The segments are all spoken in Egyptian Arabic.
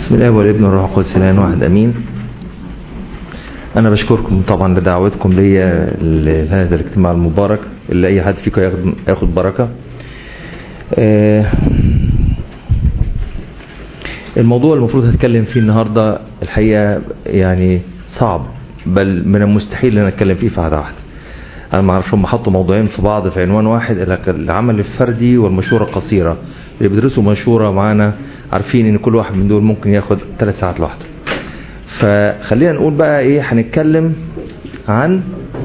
بسم الله والابن والروح القدس الان واحد امين انا بشكركم طبعا لدعوتكم ليا لهذا الاجتماع المبارك اللي اي حد فيكم ياخد ياخد بركه آه، الموضوع المفروض هتكلم فيه النهارده الحقيقه يعني صعب بل من المستحيل ان انا اتكلم فيه في قعده واحده انا ما اعرفش هم حطوا موضوعين في بعض في عنوان واحد العمل الفردي والمشوره القصيره اللي بيدرسوا مشوره معانا عارفين ان كل واحد من دول ممكن ياخد ثلاث ساعات لوحده فخلينا نقول بقى ايه هنتكلم عن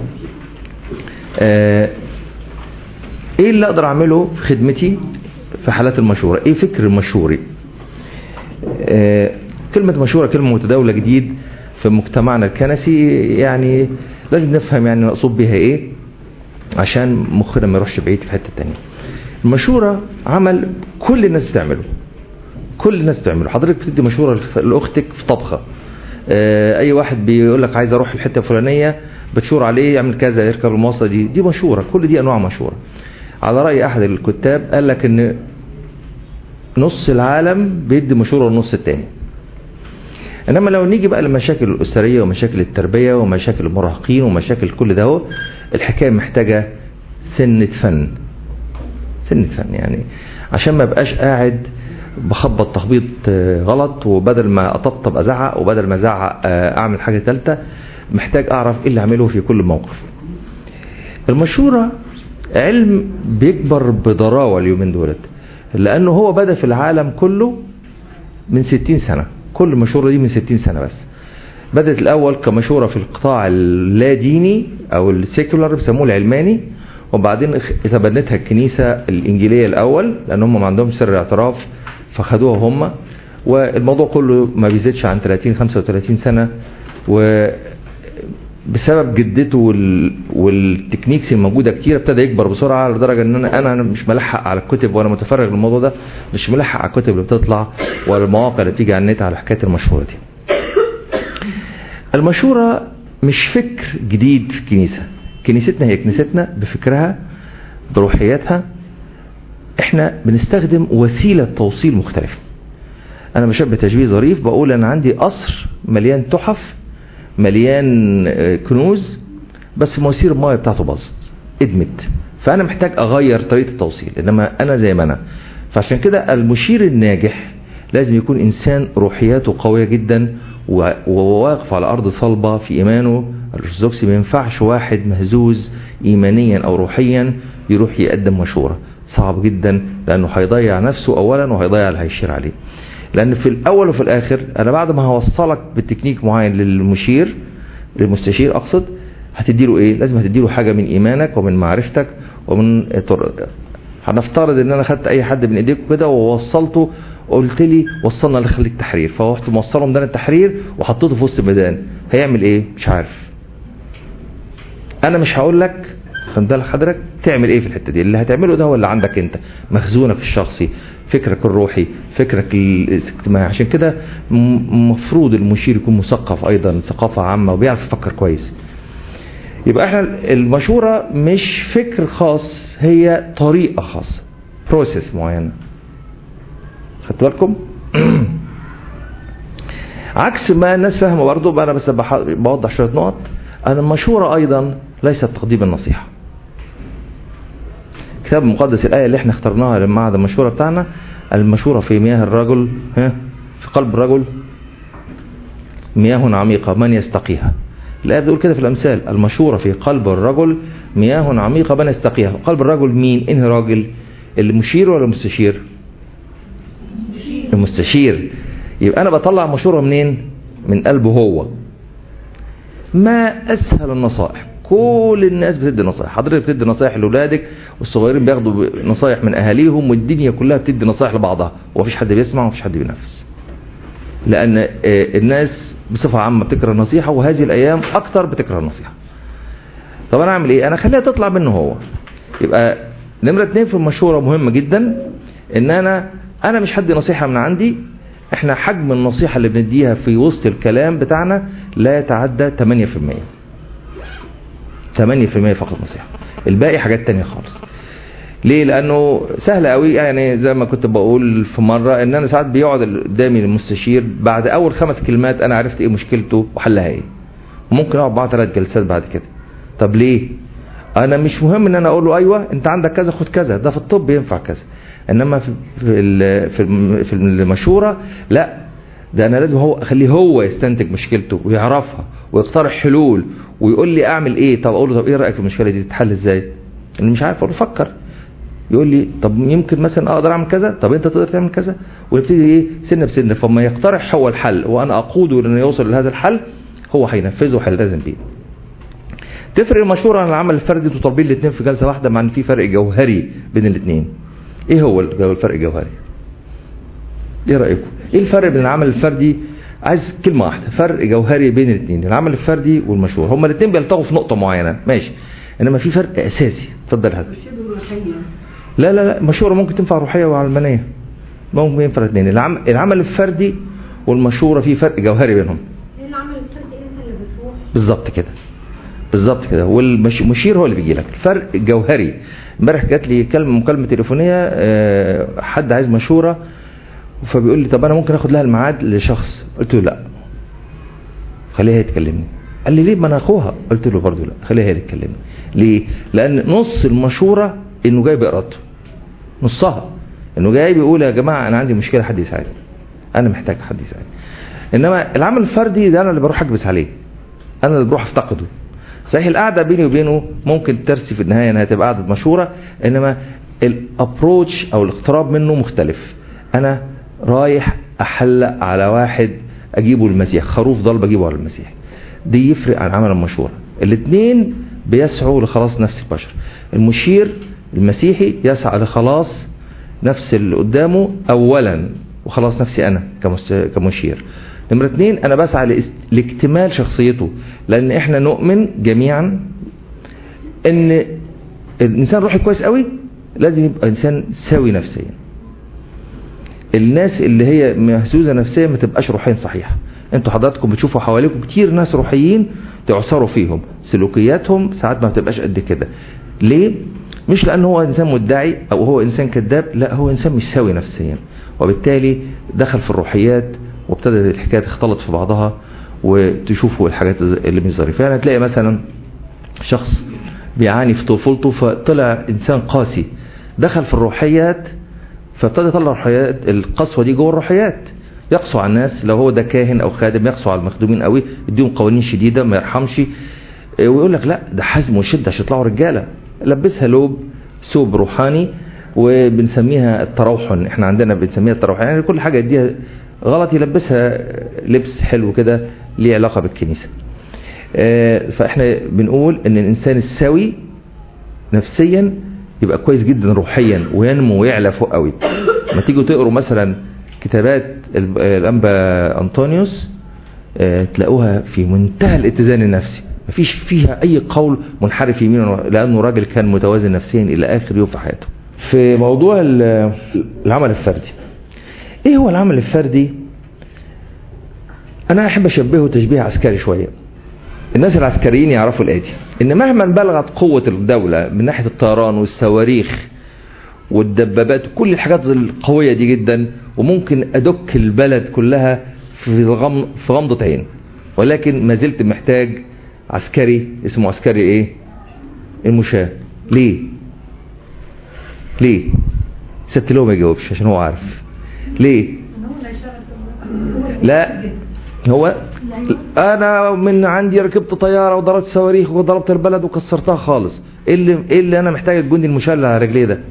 آه ايه اللي اقدر اعمله في خدمتي في حالات المشوره ايه فكر المشوري آه كلمه مشوره كلمه متداوله جديد في مجتمعنا الكنسي يعني لازم نفهم يعني مقصود بيها ايه عشان مخنا ما يروحش بعيد في حته تانية المشوره عمل كل الناس بتعمله كل الناس بتعمله حضرتك بتدي مشوره لاختك في طبخه آه اي واحد بيقول لك عايز اروح الحته الفلانيه بتشور عليه يعمل كذا يركب المواصله دي دي مشوره كل دي انواع مشوره على راي احد الكتاب قال لك ان نص العالم بيدي مشوره للنص التاني انما لو نيجي بقى للمشاكل الاسريه ومشاكل التربيه ومشاكل المراهقين ومشاكل كل ده هو الحكايه محتاجه سنه فن سنه فن يعني عشان ما بقاش قاعد بخبط تخبيط غلط وبدل ما اطبطب ازعق وبدل ما ازعق اعمل حاجه ثالثه محتاج اعرف ايه اللي اعمله في كل موقف المشوره علم بيكبر بضراوه اليومين دولت لانه هو بدا في العالم كله من 60 سنه كل مشوره دي من 60 سنه بس بدات الاول كمشوره في القطاع اللا ديني او السيكولار بيسموه العلماني وبعدين تبنتها الكنيسه الانجيليه الاول لان هم ما عندهم سر اعتراف فخدوها هم والموضوع كله ما بيزيدش عن 30 35 سنه و بسبب جدته وال... والتكنيكس الموجوده كتير ابتدى يكبر بسرعه لدرجه ان انا انا مش ملحق على الكتب وانا متفرغ للموضوع ده مش ملحق على الكتب اللي بتطلع ولا المواقع اللي بتيجي على النت على حكايه المشهوره دي. المشوره مش فكر جديد في الكنيسه كنيستنا هي كنيستنا بفكرها بروحياتها احنا بنستخدم وسيله توصيل مختلفه. انا بشبه تشبيه ظريف بقول انا عندي قصر مليان تحف مليان كنوز بس مواسير المايه بتاعته باظت ادمت فانا محتاج اغير طريقه التوصيل انما انا زي ما انا فعشان كده المشير الناجح لازم يكون انسان روحياته قويه جدا وواقف على ارض صلبه في ايمانه الارثوذكسي ما ينفعش واحد مهزوز ايمانيا او روحيا يروح يقدم مشوره صعب جدا لانه هيضيع نفسه اولا وهيضيع اللي هيشير عليه لان في الاول وفي الاخر انا بعد ما هوصلك بتكنيك معين للمشير للمستشير اقصد هتديله ايه لازم هتديله حاجه من ايمانك ومن معرفتك ومن طرقك هنفترض ان انا خدت اي حد من ايديكم كده ووصلته وقلت لي وصلنا لخلية التحرير فرحت موصله ميدان التحرير وحطيته في وسط الميدان هيعمل ايه مش عارف انا مش هقول لك خد بالك حضرتك تعمل ايه في الحته دي اللي هتعمله ده هو اللي عندك انت مخزونك الشخصي فكرك الروحي فكرك الاجتماعي عشان كده المفروض المشير يكون مثقف ايضا ثقافه عامه وبيعرف يفكر كويس يبقى احنا المشوره مش فكر خاص هي طريقه خاصه بروسيس معينه خدتوا بالكم عكس ما الناس فاهمه برضه انا بس بوضح شويه نقط ان المشوره ايضا ليست تقديم النصيحه الكتاب المقدس الآية اللي احنا اخترناها للمعهد المشهورة بتاعنا المشهورة في مياه الرجل ها في قلب الرجل مياه عميقة من يستقيها الآية بتقول كده في الأمثال المشهورة في قلب الرجل مياه عميقة من يستقيها قلب الرجل مين انهي راجل المشير ولا المستشير المستشير يبقى أنا بطلع مشورة منين من قلبه هو ما أسهل النصائح كل الناس بتدي نصايح حضرتك بتدي نصايح لاولادك والصغيرين بياخدوا نصايح من اهاليهم والدنيا كلها بتدي نصايح لبعضها ومفيش حد بيسمع ومفيش حد بينفذ لان الناس بصفه عامه بتكره النصيحه وهذه الايام اكتر بتكره النصيحه طب انا اعمل ايه انا خليها تطلع منه هو يبقى نمره اتنين في المشوره مهمه جدا ان انا انا مش هدي نصيحه من عندي احنا حجم النصيحه اللي بنديها في وسط الكلام بتاعنا لا يتعدى 8% 8% فقط نصيحة الباقي حاجات تانية خالص ليه لانه سهل قوي يعني زي ما كنت بقول في مره ان انا ساعات بيقعد قدامي المستشير بعد اول خمس كلمات انا عرفت ايه مشكلته وحلها ايه وممكن اقعد معاه ثلاث جلسات بعد كده طب ليه انا مش مهم ان انا اقول له ايوه انت عندك كذا خد كذا ده في الطب ينفع كذا انما في في ال- في الم- في المشوره لا ده انا لازم هو اخليه هو يستنتج مشكلته ويعرفها ويقترح حلول ويقول لي اعمل ايه طب اقول له طب ايه رايك في المشكله دي تتحل ازاي اللي مش عارف اقول له فكر يقول لي طب يمكن مثلا اقدر اعمل كذا طب انت تقدر تعمل كذا ونبتدي ايه سنه بسنه فما يقترح هو الحل وانا اقوده لانه يوصل لهذا الحل هو هينفذه وهيلتزم بيه تفرق المشورة عن العمل الفردي تطبيق الاثنين في جلسة واحدة مع ان في فرق جوهري بين الاثنين ايه هو الجو- الفرق الجوهري ايه رأيكم ايه الفرق بين العمل الفردي عايز كلمة واحدة فرق جوهري بين الاثنين العمل الفردي والمشورة هما الاثنين بيلتقوا في نقطة معينة ماشي انما في فرق اساسي اتفضل هذا لا لا لا المشورة ممكن تنفع روحية وعلمانية ممكن ينفع الاثنين العم... العمل الفردي والمشورة في فرق جوهري بينهم ايه العمل الفردي انت اللي بتروح بالظبط كده بالظبط كده والمشير هو اللي بيجي لك الفرق جوهري امبارح جات لي كلمه مكالمه تليفونيه آه، حد عايز مشوره فبيقول لي طب انا ممكن اخد لها الميعاد لشخص قلت له لا خليها هي تكلمني قال لي ليه ما انا اخوها قلت له برضه لا خليها هي تكلمني ليه لان نص المشوره انه جاي بارادته نصها انه جاي بيقول يا جماعه انا عندي مشكله حد يساعدني انا محتاج حد يساعدني انما العمل الفردي ده انا اللي بروح اكبس عليه انا اللي بروح افتقده صحيح القعده بيني وبينه ممكن ترسي في النهايه انها تبقى قعده مشوره انما الابروتش او الاقتراب منه مختلف انا رايح احلق على واحد اجيبه المسيح خروف ضل بجيبه على المسيح دي يفرق عن عمل المشوره الاثنين بيسعوا لخلاص نفس البشر المشير المسيحي يسعى لخلاص نفس اللي قدامه اولا وخلاص نفسي انا كمس- كمشير نمرة اتنين انا بسعى لاست- لاكتمال شخصيته لان احنا نؤمن جميعا ان الانسان روحي كويس قوي لازم يبقى انسان سوي نفسيا الناس اللي هي مهزوزه نفسيا ما تبقاش روحيا صحيحه انتوا حضراتكم بتشوفوا حواليكم كتير ناس روحيين تعصروا فيهم سلوكياتهم ساعات ما بتبقاش قد كده ليه مش لان هو انسان مدعي او هو انسان كذاب لا هو انسان مش سوي نفسيا وبالتالي دخل في الروحيات وابتدت الحكايه تختلط في بعضها وتشوفوا الحاجات اللي مش ظريفه يعني تلاقي مثلا شخص بيعاني في طفولته فطلع انسان قاسي دخل في الروحيات فابتدى يطلع الروحيات القسوه دي جوه الروحيات يقسو على الناس لو هو ده كاهن او خادم يقسو على المخدومين قوي يديهم قوانين شديده ما يرحمش إيه، ويقول لك لا ده حزم وشده عشان يطلعوا رجاله لبسها لوب ثوب روحاني وبنسميها التروحن احنا عندنا بنسميها التروحن يعني كل حاجه يديها غلط يلبسها لبس حلو كده ليه علاقه بالكنيسه آه، فاحنا بنقول ان الانسان السوي نفسيا يبقى كويس جدا روحيا وينمو ويعلى فوق قوي ما تيجوا تقروا مثلا كتابات ال- الانبا انطونيوس آه، تلاقوها في منتهى الاتزان النفسي مفيش فيها اي قول منحرف يمين ولا- لانه راجل كان متوازن نفسيا الى اخر يوم في حياته في موضوع ال- العمل الفردي ايه هو العمل الفردي انا احب اشبهه تشبيه عسكري شويه الناس العسكريين يعرفوا الآتي إن مهما بلغت قوة الدولة من ناحية الطيران والصواريخ والدبابات كل الحاجات القوية دي جدا وممكن أدك البلد كلها في الغم في غمضة عين ولكن ما زلت محتاج عسكري اسمه عسكري ايه المشاة ليه ليه سبت له ما يجاوبش عشان هو عارف ليه لا هو انا من عندي ركبت طياره وضربت صواريخ وضربت البلد وكسرتها خالص ايه اللي ايه اللي انا محتاج الجندي المشلة على رجليه ده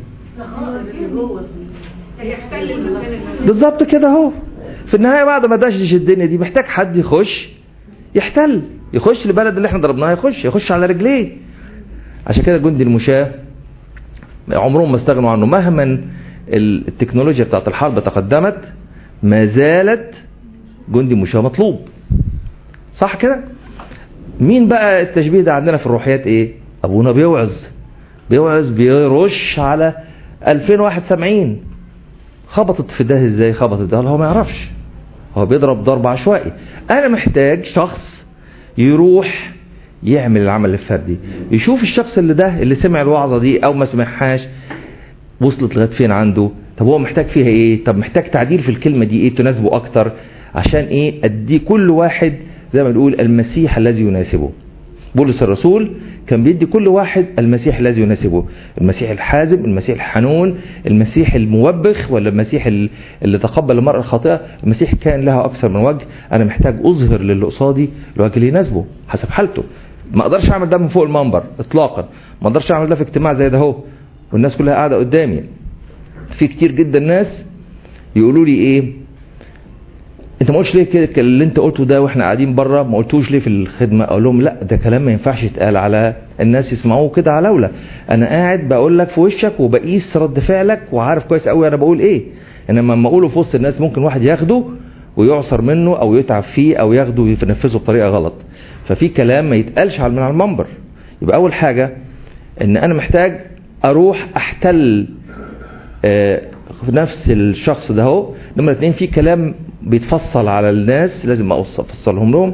يحتل المكان اللي بالظبط كده اهو في النهايه بعد ما دشدش الدنيا دي محتاج حد يخش يحتل يخش البلد اللي احنا ضربناها يخش يخش على رجليه عشان كده جندي المشاة عمرهم ما استغنوا عنه مهما ال- التكنولوجيا بتاعت الحرب تقدمت ما زالت جندي مشاة مطلوب صح كده مين بقى التشبيه ده عندنا في الروحيات ايه ابونا بيوعظ بيوعظ بيرش على 2000 واحد سامعين خبطت في ده ازاي خبطت ده هو ما يعرفش هو بيضرب ضرب عشوائي انا محتاج شخص يروح يعمل العمل الفردي يشوف الشخص اللي ده اللي سمع الوعظه دي او ما سمعهاش وصلت لغايه فين عنده طب هو محتاج فيها ايه طب محتاج تعديل في الكلمه دي ايه تناسبه اكتر عشان ايه ادي كل واحد زي ما نقول المسيح الذي يناسبه بولس الرسول كان بيدي كل واحد المسيح الذي يناسبه المسيح الحازم المسيح الحنون المسيح الموبخ ولا المسيح ال- اللي تقبل المرأة الخاطئة المسيح كان لها أكثر من وجه أنا محتاج أظهر للي قصادي الوجه اللي يناسبه حسب حالته ما أقدرش أعمل ده من فوق المنبر إطلاقا ما أقدرش أعمل ده في اجتماع زي ده هو والناس كلها قاعدة قدامي في كتير جدا ناس يقولوا لي إيه انت ما قلتش ليه كده اللي انت قلته ده واحنا قاعدين بره ما قلتوش ليه في الخدمه اقول لهم لا ده كلام ما ينفعش يتقال على الناس يسمعوه كده على اولى انا قاعد بقول لك في وشك وبقيس رد فعلك وعارف كويس قوي انا بقول ايه انما لما اقوله في وسط الناس ممكن واحد ياخده ويعصر منه او يتعب فيه او ياخده وينفذه بطريقه غلط ففي كلام ما يتقالش على من على المنبر يبقى اول حاجه ان انا محتاج اروح احتل آه، في نفس الشخص ده هو نمرة اتنين في كلام بيتفصل على الناس لازم أوص- افصلهم لهم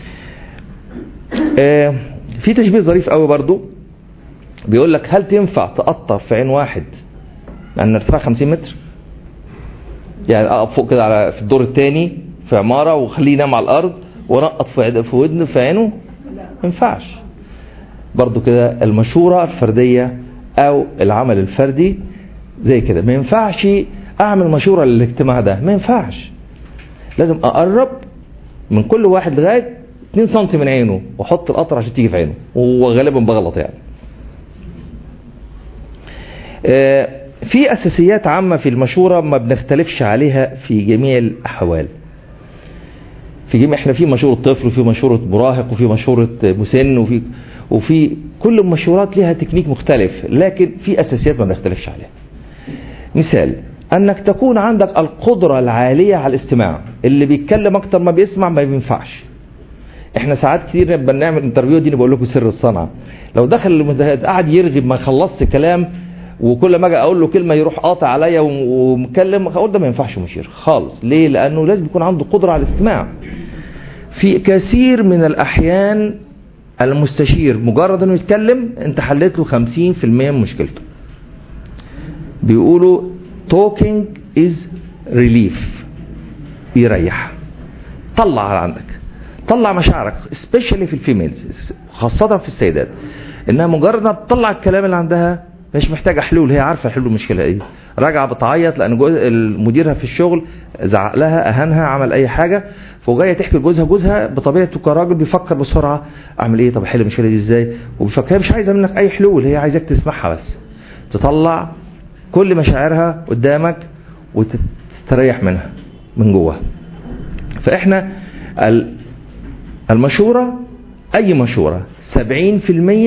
آه، في تشبيه ظريف قوي برضو بيقول لك هل تنفع تقطر في عين واحد لان ارتفاع 50 متر يعني اقف فوق كده على في الدور الثاني في عماره وخليه ينام على الارض ونقط في عد- في ودنه في عينه ما ينفعش برضو كده المشورة الفردية أو العمل الفردي زي كده ما ينفعش أعمل مشورة للاجتماع ده ما ينفعش لازم أقرب من كل واحد لغاية 2 سم من عينه وأحط القطر عشان تيجي في عينه وغالبا بغلط يعني آه، في أساسيات عامة في المشورة ما بنختلفش عليها في جميع الأحوال في جميع احنا في مشورة طفل وفي مشورة مراهق وفي مشورة مسن وفي وفي كل المشورات ليها تكنيك مختلف لكن في اساسيات ما بنختلفش عليها مثال انك تكون عندك القدرة العالية على الاستماع اللي بيتكلم اكتر ما بيسمع ما بينفعش احنا ساعات كتير لما بنعمل انترفيو دي بقول لكم سر الصنعة لو دخل المشاهد قعد يرغي ما خلصت كلام وكل ما اجي اقول له كلمه يروح قاطع عليا ومكلم اقول ده ما ينفعش مشير خالص ليه لانه لازم يكون عنده قدره على الاستماع في كثير من الاحيان المستشير مجرد انه يتكلم انت حليت له 50% من مشكلته بيقولوا talking is relief بيريح طلع على عندك طلع مشاعرك especially في الفيميلز خاصة في السيدات انها مجرد ما تطلع الكلام اللي عندها مش محتاجة حلول هي عارفة حلول المشكلة دي راجعة بتعيط لان جو- مديرها في الشغل زعق لها اهانها عمل اي حاجة فجاية تحكي لجوزها جوزها بطبيعته كراجل بيفكر بسرعة اعمل ايه طب احل المشكلة دي ازاي وبيفكر هي مش عايزة منك اي حلول هي عايزاك تسمعها بس تطلع كل مشاعرها قدامك وتستريح منها من جواها فاحنا ال- المشورة اي مشورة 70%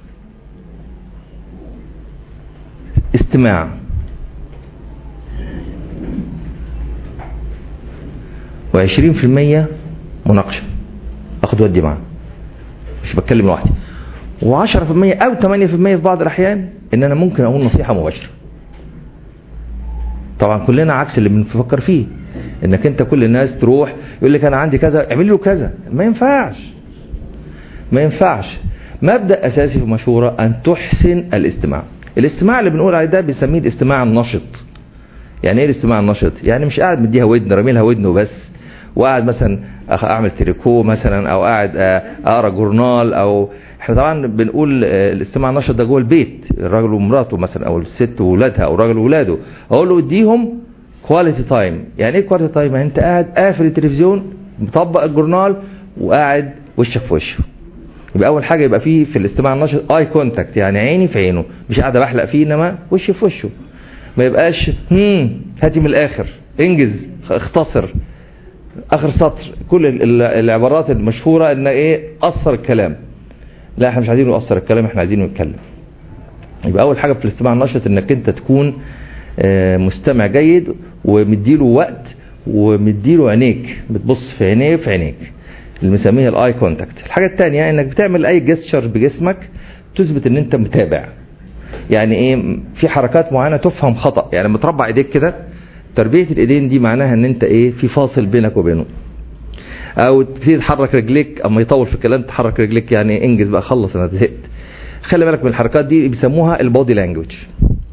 استماع وعشرين في المية مناقشة اخد ودي معاه مش بتكلم لوحدي وعشرة في المية او تمانية في المية في بعض الاحيان ان انا ممكن اقول نصيحة مباشرة طبعا كلنا عكس اللي بنفكر فيه انك انت كل الناس تروح يقول لك انا عندي كذا اعمل له كذا ما ينفعش ما ينفعش مبدأ اساسي في المشورة ان تحسن الاستماع الاستماع اللي بنقول عليه ده بنسميه الاستماع النشط يعني ايه الاستماع النشط يعني مش قاعد مديها ودن رامي لها ودنه بس وقاعد مثلا أخ- اعمل تريكو مثلا او قاعد آه، اقرا جورنال او احنا طبعا بنقول آه، الاستماع النشط ده جوه البيت الراجل ومراته مثلا او الست وولادها او الراجل وولاده اقول له اديهم كواليتي تايم يعني ايه كواليتي تايم يعني انت قاعد قافل التلفزيون مطبق الجورنال وقاعد وشك في وشه يبقى اول حاجه يبقى فيه في الاستماع النشط اي كونتاكت يعني عيني في عينه مش قاعد بحلق فيه انما وشي في وشه ما يبقاش هم هاتي من الاخر انجز اختصر اخر سطر كل ال- ال- العبارات المشهوره ان ايه قصر الكلام لا احنا مش عايزينه يقصر الكلام احنا عايزينه يتكلم يبقى اول حاجه في الاستماع النشط انك انت تكون آه، مستمع جيد ومديله وقت ومديله عينيك بتبص في عينيه في عينيك اللي بنسميها الاي كونتاكت الحاجه الثانيه انك بتعمل اي جستشر بجسمك تثبت ان انت متابع يعني ايه في حركات معينه تفهم خطا يعني لما تربع ايديك كده تربيه الايدين دي معناها ان انت ايه في فاصل بينك وبينه او تبتدي تحرك رجليك اما يطول في الكلام تحرك رجليك يعني انجز بقى خلص انا زهقت خلي بالك من الحركات دي بيسموها البودي لانجوج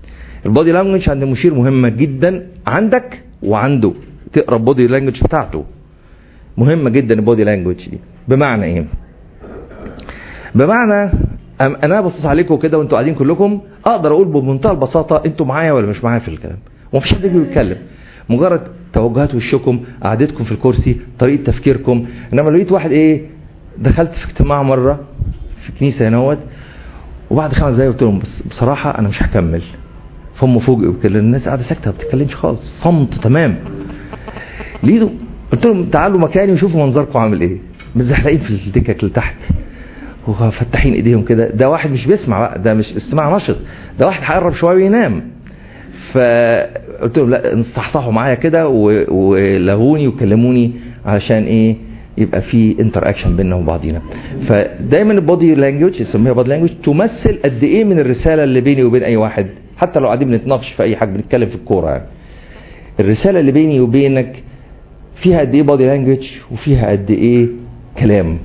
البودي لانجوج عند المشير مهمه جدا عندك وعنده تقرا البودي لانجوج بتاعته مهمه جدا البودي لانجوج دي بمعنى ايه بمعنى أم- انا بصص عليكم كده وانتوا قاعدين كلكم اقدر اقول بمنتهى البساطه انتوا معايا ولا مش معايا في الكلام ومفيش حد يجي يتكلم مجرد توجهات وشكم قعدتكم في الكرسي طريقه تفكيركم انما لو لقيت واحد ايه دخلت في اجتماع مره في كنيسه هنوت وبعد خمس دقايق قلت لهم بس بصراحه انا مش هكمل فهم فوجئوا كده الناس قاعده ساكته ما بتتكلمش خالص صمت تمام لقيته قلت لهم تعالوا مكاني وشوفوا منظركم عامل ايه متزحلقين في الدكك اللي تحت وفتحين ايديهم كده ده واحد مش بيسمع بقى ده مش استماع نشط ده واحد هيقرب شويه وينام فقلت لهم لا صحصحوا معايا كده و- ولغوني وكلموني علشان ايه يبقى في انتر اكشن بيننا وبعضينا فدايما البودي لانجوج يسميها بودي لانجوج تمثل قد ايه من الرساله اللي بيني وبين اي واحد حتى لو قاعدين بنتناقش في اي حاجه بنتكلم في الكوره يعني الرساله اللي بيني وبينك فيها قد ايه بودي لانجوج وفيها قد ايه كلام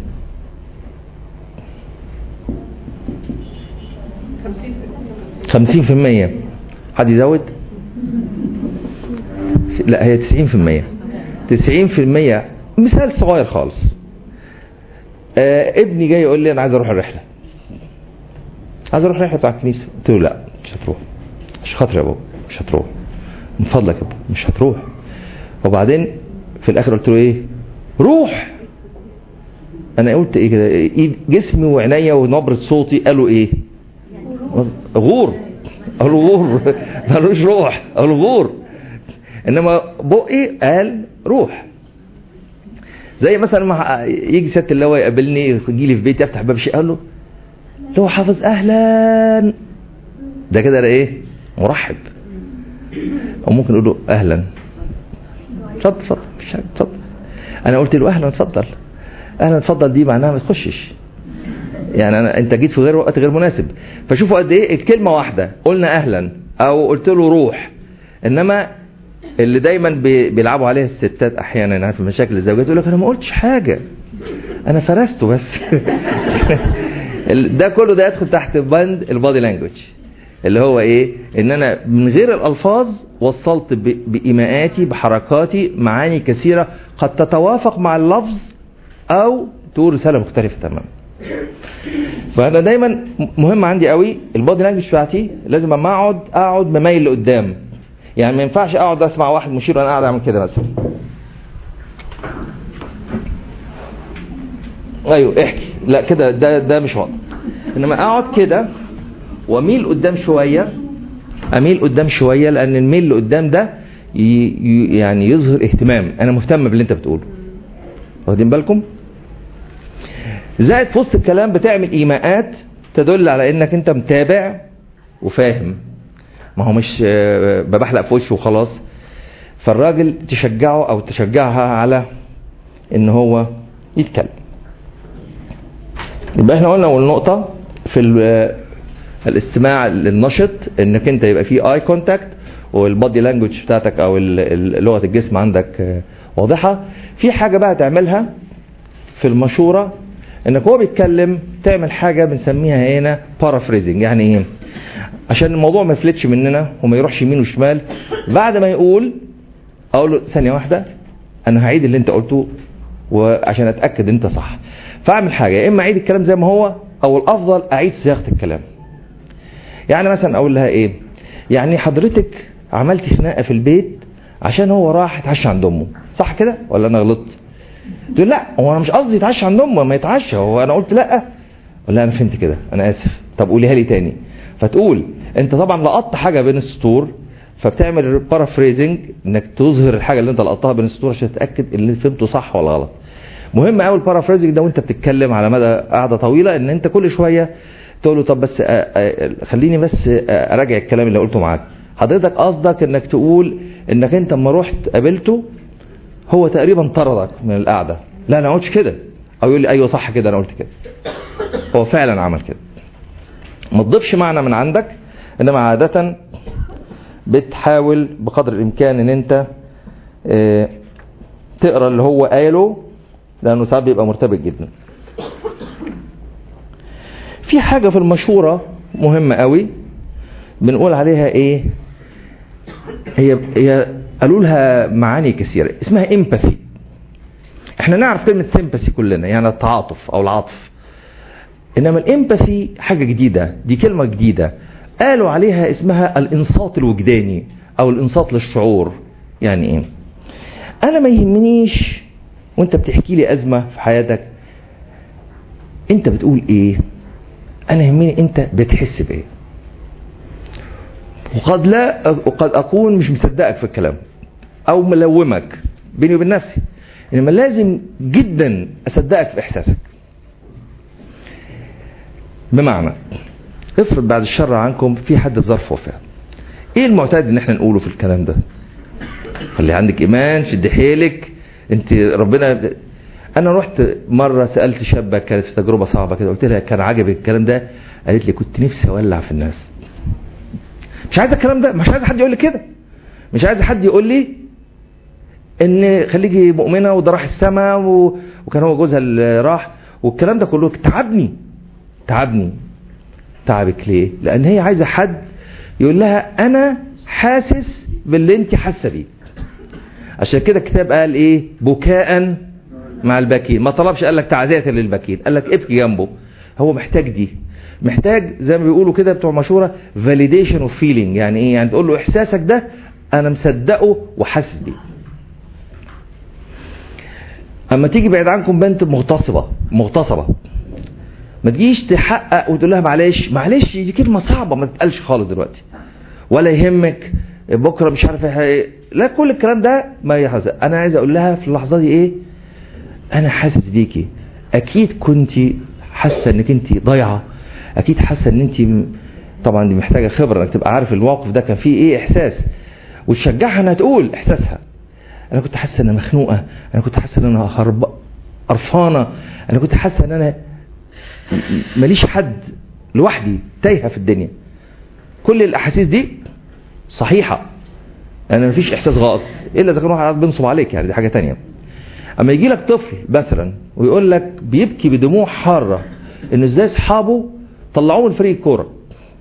50% حد يزود لا هي 90% 90% مثال صغير خالص آه ابني جاي يقول لي انا عايز اروح الرحله عايز اروح رحله بتاع الكنيسه قلت له لا مش هتروح مش خاطر يا بابا مش هتروح من فضلك يا بابا مش هتروح وبعدين في الاخر قلت له ايه روح انا قلت ايه كده إيه جسمي وعينيا ونبره صوتي قالوا ايه غور قالوا غور ما قالوش روح قالوا غور انما بقي قال روح زي مثلا ما يجي سياده اللواء يقابلني يجي لي في بيتي افتح باب شيء اقول له لو حافظ اهلا ده كده ايه مرحب او ممكن اقول له اهلا اتفضل اتفضل مش عارف، اتفضل انا قلت له اهلا اتفضل اهلا اتفضل دي معناها ما تخشش يعني انا انت جيت في غير وقت غير مناسب فشوفوا قد ايه الكلمه واحده قلنا اهلا او قلت له روح انما اللي دايما بي- بيلعبوا عليها الستات احيانا يعني في مشاكل الزوجات يقول لك انا ما قلتش حاجه انا فرسته بس ال- ده كله ده يدخل تحت بند البادي لانجوج اللي هو ايه ان انا من غير الالفاظ وصلت ب- بايماءاتي بحركاتي معاني كثيره قد تتوافق مع اللفظ او تقول رساله مختلفه تماما فانا دايما مهم عندي قوي البادي لانجوج بتاعتي لازم اما اقعد اقعد مميل لقدام يعني ما ينفعش اقعد اسمع واحد مشير وانا قاعد اعمل كده مثلا ايوه احكي لا كده ده ده مش واضح انما اقعد كده واميل قدام شويه اميل قدام شويه لان الميل لقدام ده ي- ي- يعني يظهر اهتمام انا مهتم باللي انت بتقوله واخدين بالكم زائد في وسط الكلام بتعمل ايماءات تدل على انك انت متابع وفاهم ما هو مش آه، ببحلق في وشه وخلاص فالراجل تشجعه او تشجعها على ان هو يتكلم يبقى احنا قلنا اول نقطة في ال- الاستماع النشط انك انت يبقى فيه اي كونتاكت والبادي لانجوج بتاعتك او ال- ال- لغة الجسم عندك آه، واضحة في حاجة بقى تعملها في المشورة انك هو بيتكلم تعمل حاجة بنسميها هنا بارافريزنج يعني ايه عشان الموضوع ما يفلتش مننا وما يروحش يمين وشمال بعد ما يقول اقول له ثانية واحدة انا هعيد اللي انت قلته وعشان اتاكد انت صح فاعمل حاجة يا اما اعيد الكلام زي ما هو او الافضل اعيد صياغة الكلام يعني مثلا اقول لها ايه يعني حضرتك عملت خناقة في البيت عشان هو راح يتعشى عند امه صح كده ولا انا غلطت تقول لا هو انا مش قصدي يتعشى عند امه ما يتعشى هو انا قلت لا ولا انا فهمت كده انا اسف طب قوليها لي تاني فتقول انت طبعا لقطت حاجه بين السطور فبتعمل بارافريزنج انك تظهر الحاجه اللي انت لقطتها بين السطور عشان تتاكد اللي فهمته صح ولا غلط مهم قوي البارافريزنج ده وانت بتتكلم على مدى قعده طويله ان انت كل شويه تقول له طب بس آه، آه، خليني بس آه، اراجع الكلام اللي قلته معاك حضرتك قصدك انك تقول انك انت اما رحت قابلته هو تقريبا طردك من القعده لا انا ما قلتش كده او يقول لي ايوه صح كده انا قلت كده هو فعلا عمل كده ما تضيفش معنى من عندك انما عاده بتحاول بقدر الامكان ان انت آه، تقرا اللي هو قاله لانه ساعات بيبقى مرتبط جدا في حاجه في المشوره مهمه قوي بنقول عليها ايه هي هي قالوا لها معاني كثيرة اسمها امباثي احنا نعرف كلمة سيمباثي كلنا يعني التعاطف او العطف انما الامباثي حاجة جديدة دي كلمة جديدة قالوا عليها اسمها الانصات الوجداني او الانصات للشعور يعني ايه انا ما يهمنيش وانت بتحكي لي ازمة في حياتك انت بتقول ايه انا يهمني انت بتحس بايه وقد لا وقد اكون مش مصدقك في الكلام او ملومك بيني وبين نفسي انما لازم جدا اصدقك في احساسك بمعنى افرض بعد الشر عنكم في حد في ظرف وفاه ايه المعتاد ان احنا نقوله في الكلام ده خلي عندك ايمان شد حيلك انت ربنا انا رحت مره سالت شابه كانت في تجربه صعبه كده قلت لها كان عجبك الكلام ده قالت لي كنت نفسي اولع في الناس مش عايز الكلام ده مش عايز حد يقول لي كده مش عايز حد يقول لي ان خليكي مؤمنه وده راح السما و... وكان هو جوزها اللي راح والكلام ده كله تعبني تعبني تعبك ليه لان هي عايزه حد يقول لها انا حاسس باللي انت حاسه بيه عشان كده الكتاب قال ايه بكاء مع الباكين ما طلبش قال لك تعزية للباكين قال لك ابكي جنبه هو محتاج دي محتاج زي ما بيقولوا كده بتوع مشهوره validation of feeling يعني ايه يعني تقول له احساسك ده انا مصدقه وحاسس بيه اما تيجي بعيد عنكم بنت مغتصبه مغتصبه ما تجيش تحقق وتقول لها معلش معلش دي كلمه صعبه ما تتقالش خالص دلوقتي ولا يهمك بكره مش عارف ايه لا كل الكلام ده ما يحصل انا عايز اقول لها في اللحظه دي ايه انا حاسس بيكي اكيد كنت حاسه انك انت ضايعه اكيد حاسه ان انت طبعا دي محتاجه خبره انك تبقى عارف الموقف ده كان فيه ايه احساس وتشجعها انها تقول احساسها انا كنت حاسه ان انا مخنوقه انا كنت حاسه ان انا هرب قرفانه انا كنت حاسه ان انا ماليش حد لوحدي تايهه في الدنيا كل الاحاسيس دي صحيحه يعني مفيش احساس غلط الا اذا كان واحد بينصب عليك يعني دي حاجه تانية اما يجي لك طفل مثلا ويقول لك بيبكي بدموع حاره ان ازاي اصحابه طلعوه من فريق الكوره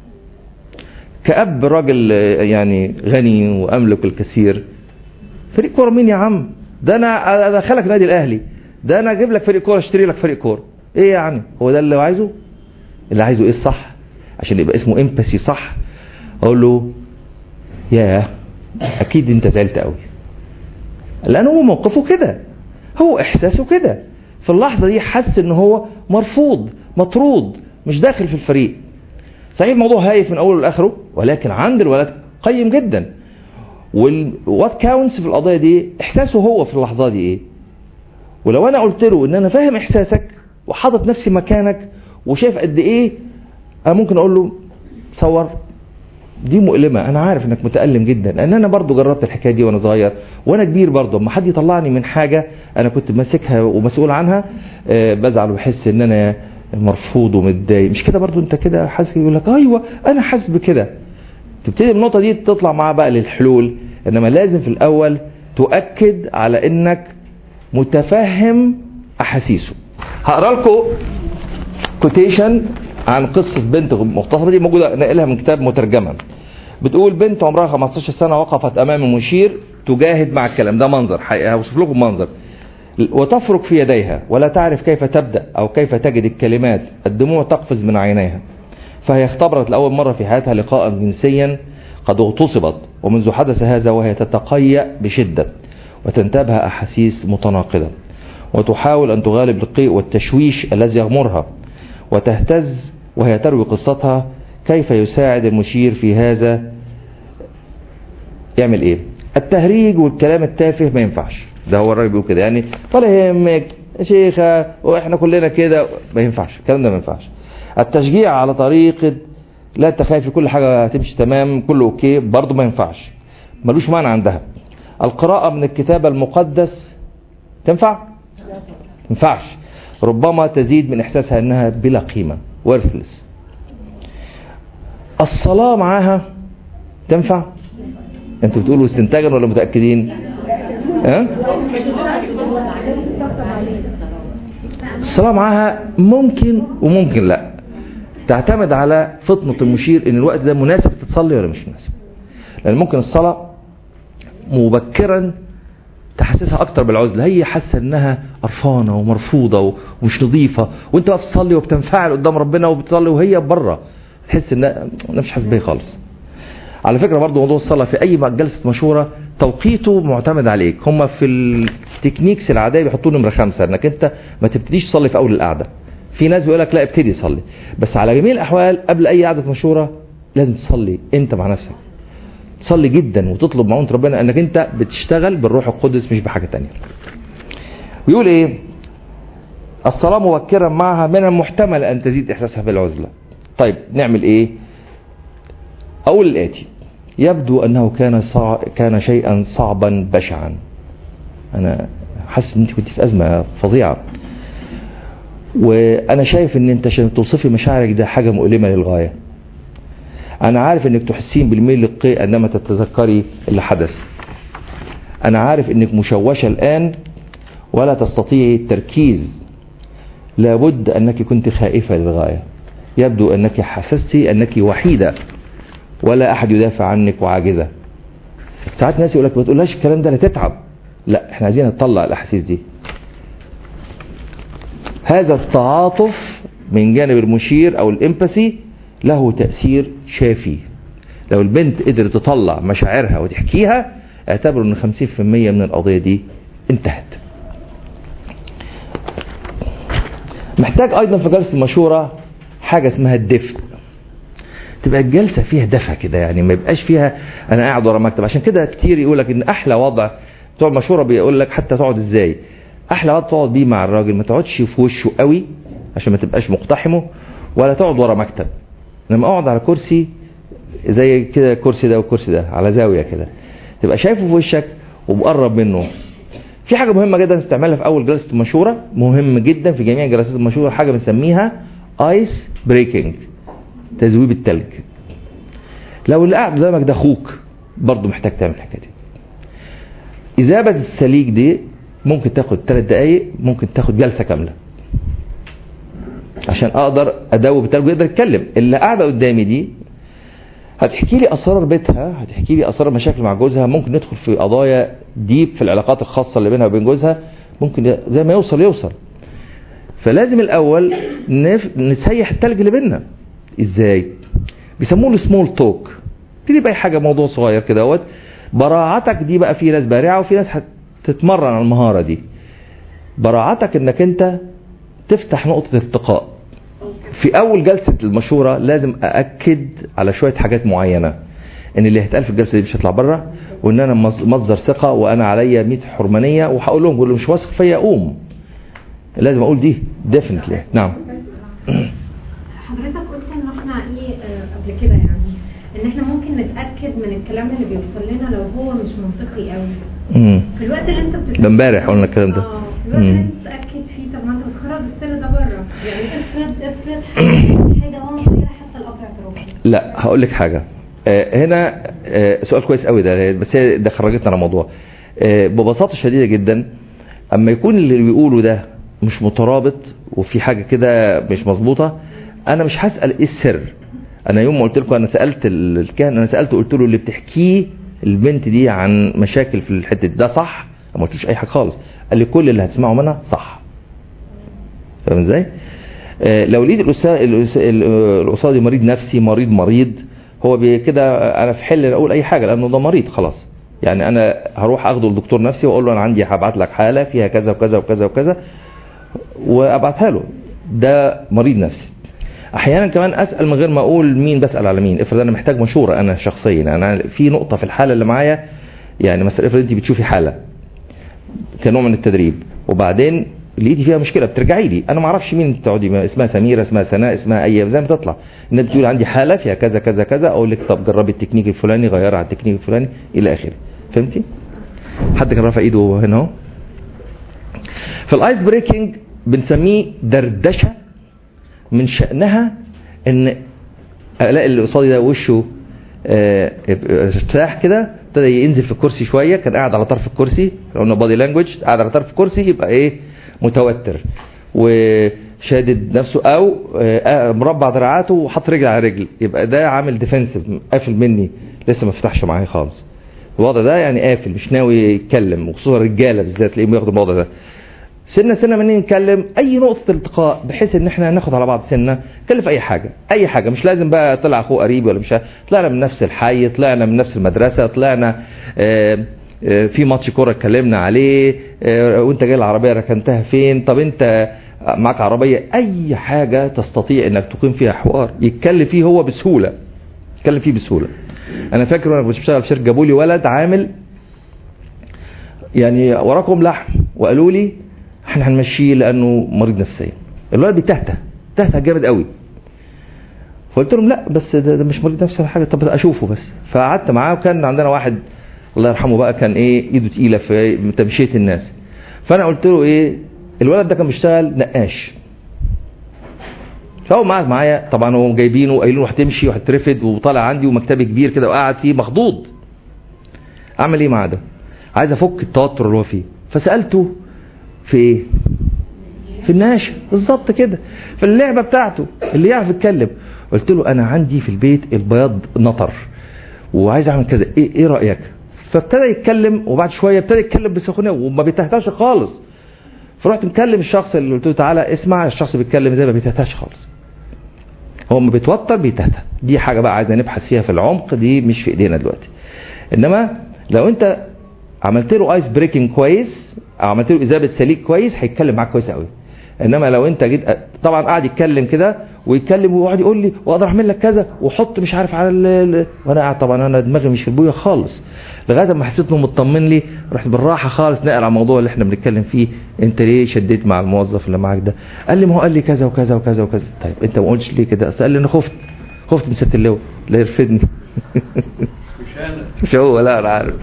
كأب راجل يعني غني واملك الكثير فريق كوره مين يا عم ده انا ادخلك نادي الاهلي ده انا اجيب لك فريق كوره اشتري لك فريق كوره ايه يعني هو ده اللي هو عايزه اللي عايزه ايه الصح عشان يبقى اسمه امباسي صح اقول له ياه اكيد انت زعلت قوي لان هو موقفه كده هو احساسه كده في اللحظه دي حس ان هو مرفوض مطرود مش داخل في الفريق صحيح الموضوع هايف من اوله لاخره ولكن عند الولد قيم جدا والوات كاونتس في القضيه دي احساسه هو في اللحظه دي ايه ولو انا قلت له ان انا فاهم احساسك وحاطط نفسي مكانك وشايف قد ايه انا ممكن اقول له صور دي مؤلمة أنا عارف إنك متألم جدا لأن أنا برضو جربت الحكاية دي وأنا صغير وأنا كبير برضو أما حد يطلعني من حاجة أنا كنت ماسكها ومسؤول عنها آه بزعل وبحس إن أنا مرفوض ومتضايق مش كده برضو أنت كده حاسس يقول لك أيوه أنا حاسس بكده تبتدي من النقطة دي تطلع معاه بقى للحلول إنما لازم في الأول تؤكد على إنك متفهم أحاسيسه هقرا لكم كوتيشن عن قصة بنت مختصرة دي موجودة نقلها من كتاب مترجما بتقول بنت عمرها 15 سنة وقفت أمام مشير تجاهد مع الكلام ده منظر حقيقة هوصف لكم منظر وتفرك في يديها ولا تعرف كيف تبدأ أو كيف تجد الكلمات الدموع تقفز من عينيها فهي اختبرت لأول مرة في حياتها لقاء جنسيا قد اغتصبت ومنذ حدث هذا وهي تتقيأ بشدة وتنتابها أحاسيس متناقضة وتحاول أن تغالب القيء والتشويش الذي يغمرها وتهتز وهي تروي قصتها كيف يساعد المشير في هذا يعمل ايه التهريج والكلام التافه ما ينفعش ده هو الراجل بيقول كده يعني ولا يهمك يا شيخة واحنا كلنا كده ما ينفعش الكلام ده ما ينفعش التشجيع على طريقة لا تخافي كل حاجة هتمشي تمام كله اوكي برضه ما ينفعش ملوش معنى عندها القراءة من الكتاب المقدس تنفع؟ تنفعش ربما تزيد من احساسها انها بلا قيمة worthless الصلاة معاها تنفع انتوا بتقولوا استنتاجا ولا متأكدين ها الصلاة معاها ممكن وممكن لا تعتمد على فطنة المشير ان الوقت ده مناسب تتصلي ولا مش مناسب لان ممكن الصلاة مبكرا تحسسها اكتر بالعزله هي حاسه انها قرفانه ومرفوضه ومش نظيفه وانت بقى بتصلي وبتنفعل قدام ربنا وبتصلي وهي بره تحس انها أنا مش حاسس بيها خالص على فكره برضو موضوع الصلاه في اي جلسه مشوره توقيته معتمد عليك هم في التكنيكس العاديه بيحطوا نمره خمسه انك انت ما تبتديش تصلي في اول القعده في ناس بيقول لك لا ابتدي صلي بس على جميع الاحوال قبل اي قعده مشوره لازم تصلي انت مع نفسك تصلي جدا وتطلب معونة ربنا انك انت بتشتغل بالروح القدس مش بحاجه تانية ويقول ايه الصلاه مبكرا معها من المحتمل ان تزيد احساسها بالعزله طيب نعمل ايه اقول الاتي يبدو انه كان صع... كان شيئا صعبا بشعا انا حاسس ان انت كنت في ازمه فظيعه وانا شايف ان انت عشان توصفي مشاعرك ده حاجه مؤلمه للغايه انا عارف انك تحسين بالميل للقيء عندما تتذكري اللي حدث انا عارف انك مشوشه الان ولا تستطيعي التركيز لابد انك كنت خائفه للغايه يبدو انك حسستي انك وحيده ولا احد يدافع عنك وعاجزه ساعات ناس يقول لك ما تقولهاش الكلام ده لا تتعب لا احنا عايزين نطلع الاحاسيس دي هذا التعاطف من جانب المشير او الامباثي له تأثير شافي لو البنت قدرت تطلع مشاعرها وتحكيها اعتبروا ان 50% من القضية دي انتهت محتاج ايضا في جلسة المشورة حاجة اسمها الدفء تبقى الجلسة فيها دفى كده يعني ما يبقاش فيها انا قاعد ورا مكتب عشان كده كتير يقول لك ان احلى وضع بتوع المشورة بيقول لك حتى تقعد ازاي احلى وضع تقعد بيه مع الراجل ما تقعدش في وشه قوي عشان ما تبقاش مقتحمه ولا تقعد ورا مكتب لما اقعد على كرسي زي كده الكرسي ده والكرسي ده على زاويه كده تبقى شايفه في وشك ومقرب منه في حاجه مهمه جدا استعملها في اول جلسه مشوره مهم جدا في جميع جلسات المشوره حاجه بنسميها ايس بريكنج تذويب التلج لو اللي قاعد قدامك ده اخوك برضه محتاج تعمل الحكايه دي اذابه السليك دي ممكن تاخد ثلاث دقائق ممكن تاخد جلسه كامله عشان اقدر ادوب التلج ويقدر يتكلم اللي قاعده قدامي دي هتحكي لي اسرار بيتها هتحكي لي اسرار مشاكل مع جوزها ممكن ندخل في قضايا ديب في العلاقات الخاصه اللي بينها وبين جوزها ممكن زي ما يوصل يوصل فلازم الاول نف... نسيح التلج اللي بيننا ازاي بيسموه السمول توك دي بقى حاجه موضوع صغير كده اهوت براعتك دي بقى في ناس بارعه وفي ناس هتتمرن على المهاره دي براعتك انك انت تفتح نقطة التقاء في أول جلسة المشورة لازم أأكد على شوية حاجات معينة إن اللي هيتقال في الجلسة دي مش هيطلع بره وإن أنا مصدر ثقة وأنا عليا 100 حرمانية وهقول لهم اللي مش واثق فيا أقوم لازم أقول دي ديفنتلي نعم حضرتك قلت ان احنا ايه آه، قبل كده يعني ان احنا ممكن نتاكد من الكلام اللي بيوصل لنا لو هو مش منطقي قوي مم. في الوقت اللي انت بتتكلم ده امبارح قلنا الكلام ده اه في الوقت اللي مم. انت تتاكد فيه طب ما انت بتخرج السر ده بره يعني افرض افرض حاجه حاجه هو مش كده حتى الاب اعترافي لا هقول لك حاجة آه، هنا آه، سؤال كويس قوي ده بس هي ده خرجتنا على موضوع آه، ببساطة شديدة جدا اما يكون اللي بيقوله ده مش مترابط وفي حاجة كده مش مظبوطة انا مش هسأل ايه السر انا يوم ما قلت لكم انا سألت ال- الكاهن انا سألته قلت له اللي بتحكيه البنت دي عن مشاكل في الحتة ده صح ما قلتوش اي حاجة خالص قال لي كل اللي هتسمعه منها صح فاهم ازاي؟ آه، لو لقيت الاستاذ الأس- ال- آه، القصادي مريض نفسي مريض مريض هو بي- كده انا في حل اقول اي حاجه لانه ده مريض خلاص يعني انا هروح اخده لدكتور نفسي واقول له انا عندي هبعت لك حاله فيها كذا وكذا وكذا وكذا وابعتها له ده مريض نفسي احيانا كمان اسال من غير ما اقول مين بسال على مين افرض انا محتاج مشوره انا شخصيا انا في نقطه في الحاله اللي معايا يعني مثلا افرض انت بتشوفي حاله كنوع من التدريب وبعدين لقيتي فيها مشكله بترجعي لي انا ما اعرفش مين بتقعدي ما- اسمها سميره اسمها سناء اسمها اي زي ما تطلع ان بتقول عندي حاله فيها كذا كذا كذا اقول لك طب جربي التكنيك الفلاني غيري على التكنيك الفلاني الى اخره فهمتي حد كان رافع ايده هنا اهو في الايس بريكنج بنسميه دردشه من شانها ان الاقي اللي قصادي ده وشه آه، ارتاح كده ابتدى ينزل في الكرسي شويه كان قاعد على طرف الكرسي لو قلنا بادي لانجوج قاعد على طرف الكرسي يبقى ايه متوتر وشادد نفسه او آه، مربع دراعاته وحط رجل على رجل يبقى ده عامل ديفنسيف قافل مني لسه ما فتحش معايا خالص الوضع ده يعني قافل مش ناوي يتكلم وخصوصا الرجاله بالذات تلاقيهم بياخدوا الوضع ده سنه سنه منين نتكلم اي نقطه التقاء بحيث ان احنا ناخد على بعض سنه نتكلم في اي حاجه اي حاجه مش لازم بقى طلع اخوه قريب ولا مش طلعنا من نفس الحي طلعنا من نفس المدرسه طلعنا آه آه في ماتش كوره اتكلمنا عليه آه وانت جاي العربيه ركنتها فين طب انت معاك عربيه اي حاجه تستطيع انك تقيم فيها حوار يتكلم فيه هو بسهوله يتكلم فيه بسهوله انا فاكر وانا كنت بشتغل في شركه جابوا لي ولد عامل يعني وراكم لحم وقالوا لي احنا هنمشيه لانه مريض نفسيا الولد بيتهته تهته جامد قوي فقلت لهم لا بس ده, ده مش مريض نفسي ولا حاجه طب اشوفه بس فقعدت معاه وكان عندنا واحد الله يرحمه بقى كان ايه ايده تقيله في تمشيه الناس فانا قلت له ايه الولد ده كان بيشتغل نقاش فهو قعد معايا طبعا هو جايبينه وقايلين له هتمشي وهترفد وطالع عندي ومكتبي كبير كده وقاعد فيه مخضوض اعمل ايه مع ده عايز افك التوتر اللي هو فيه فسالته في ايه في الناشئ بالظبط كده في اللعبه بتاعته اللي يعرف يتكلم قلت له انا عندي في البيت البياض نطر وعايز اعمل كذا ايه ايه رايك فابتدى يتكلم وبعد شويه ابتدى يتكلم بسخونيه وما بيتهتاش خالص فرحت مكلم الشخص اللي قلت له تعالى اسمع الشخص بيتكلم زي ما بيتهتاش خالص هو ما بيتوتر بيتهته دي حاجه بقى عايزه نبحث فيها في العمق دي مش في ايدينا دلوقتي انما لو انت عملت له ايس بريكنج كويس او عملت له اذابه سليك كويس هيتكلم معاك كويس قوي انما لو انت جيت طبعا قاعد يتكلم كده ويتكلم ويقعد يقول لي واقدر اعمل لك كذا وحط مش عارف على ال... وانا قاعد طبعا انا دماغي مش في البويه خالص لغايه ما حسيت انه مطمن لي رحت بالراحه خالص نقل على الموضوع اللي احنا بنتكلم فيه انت ليه شديت مع الموظف اللي معاك ده قال لي ما هو قال لي كذا وكذا وكذا وكذا طيب انت ما قلتش ليه كده اصل قال لي انا خفت خفت من ست اللواء لا يرفدني مش انا مش هو لا انا عارف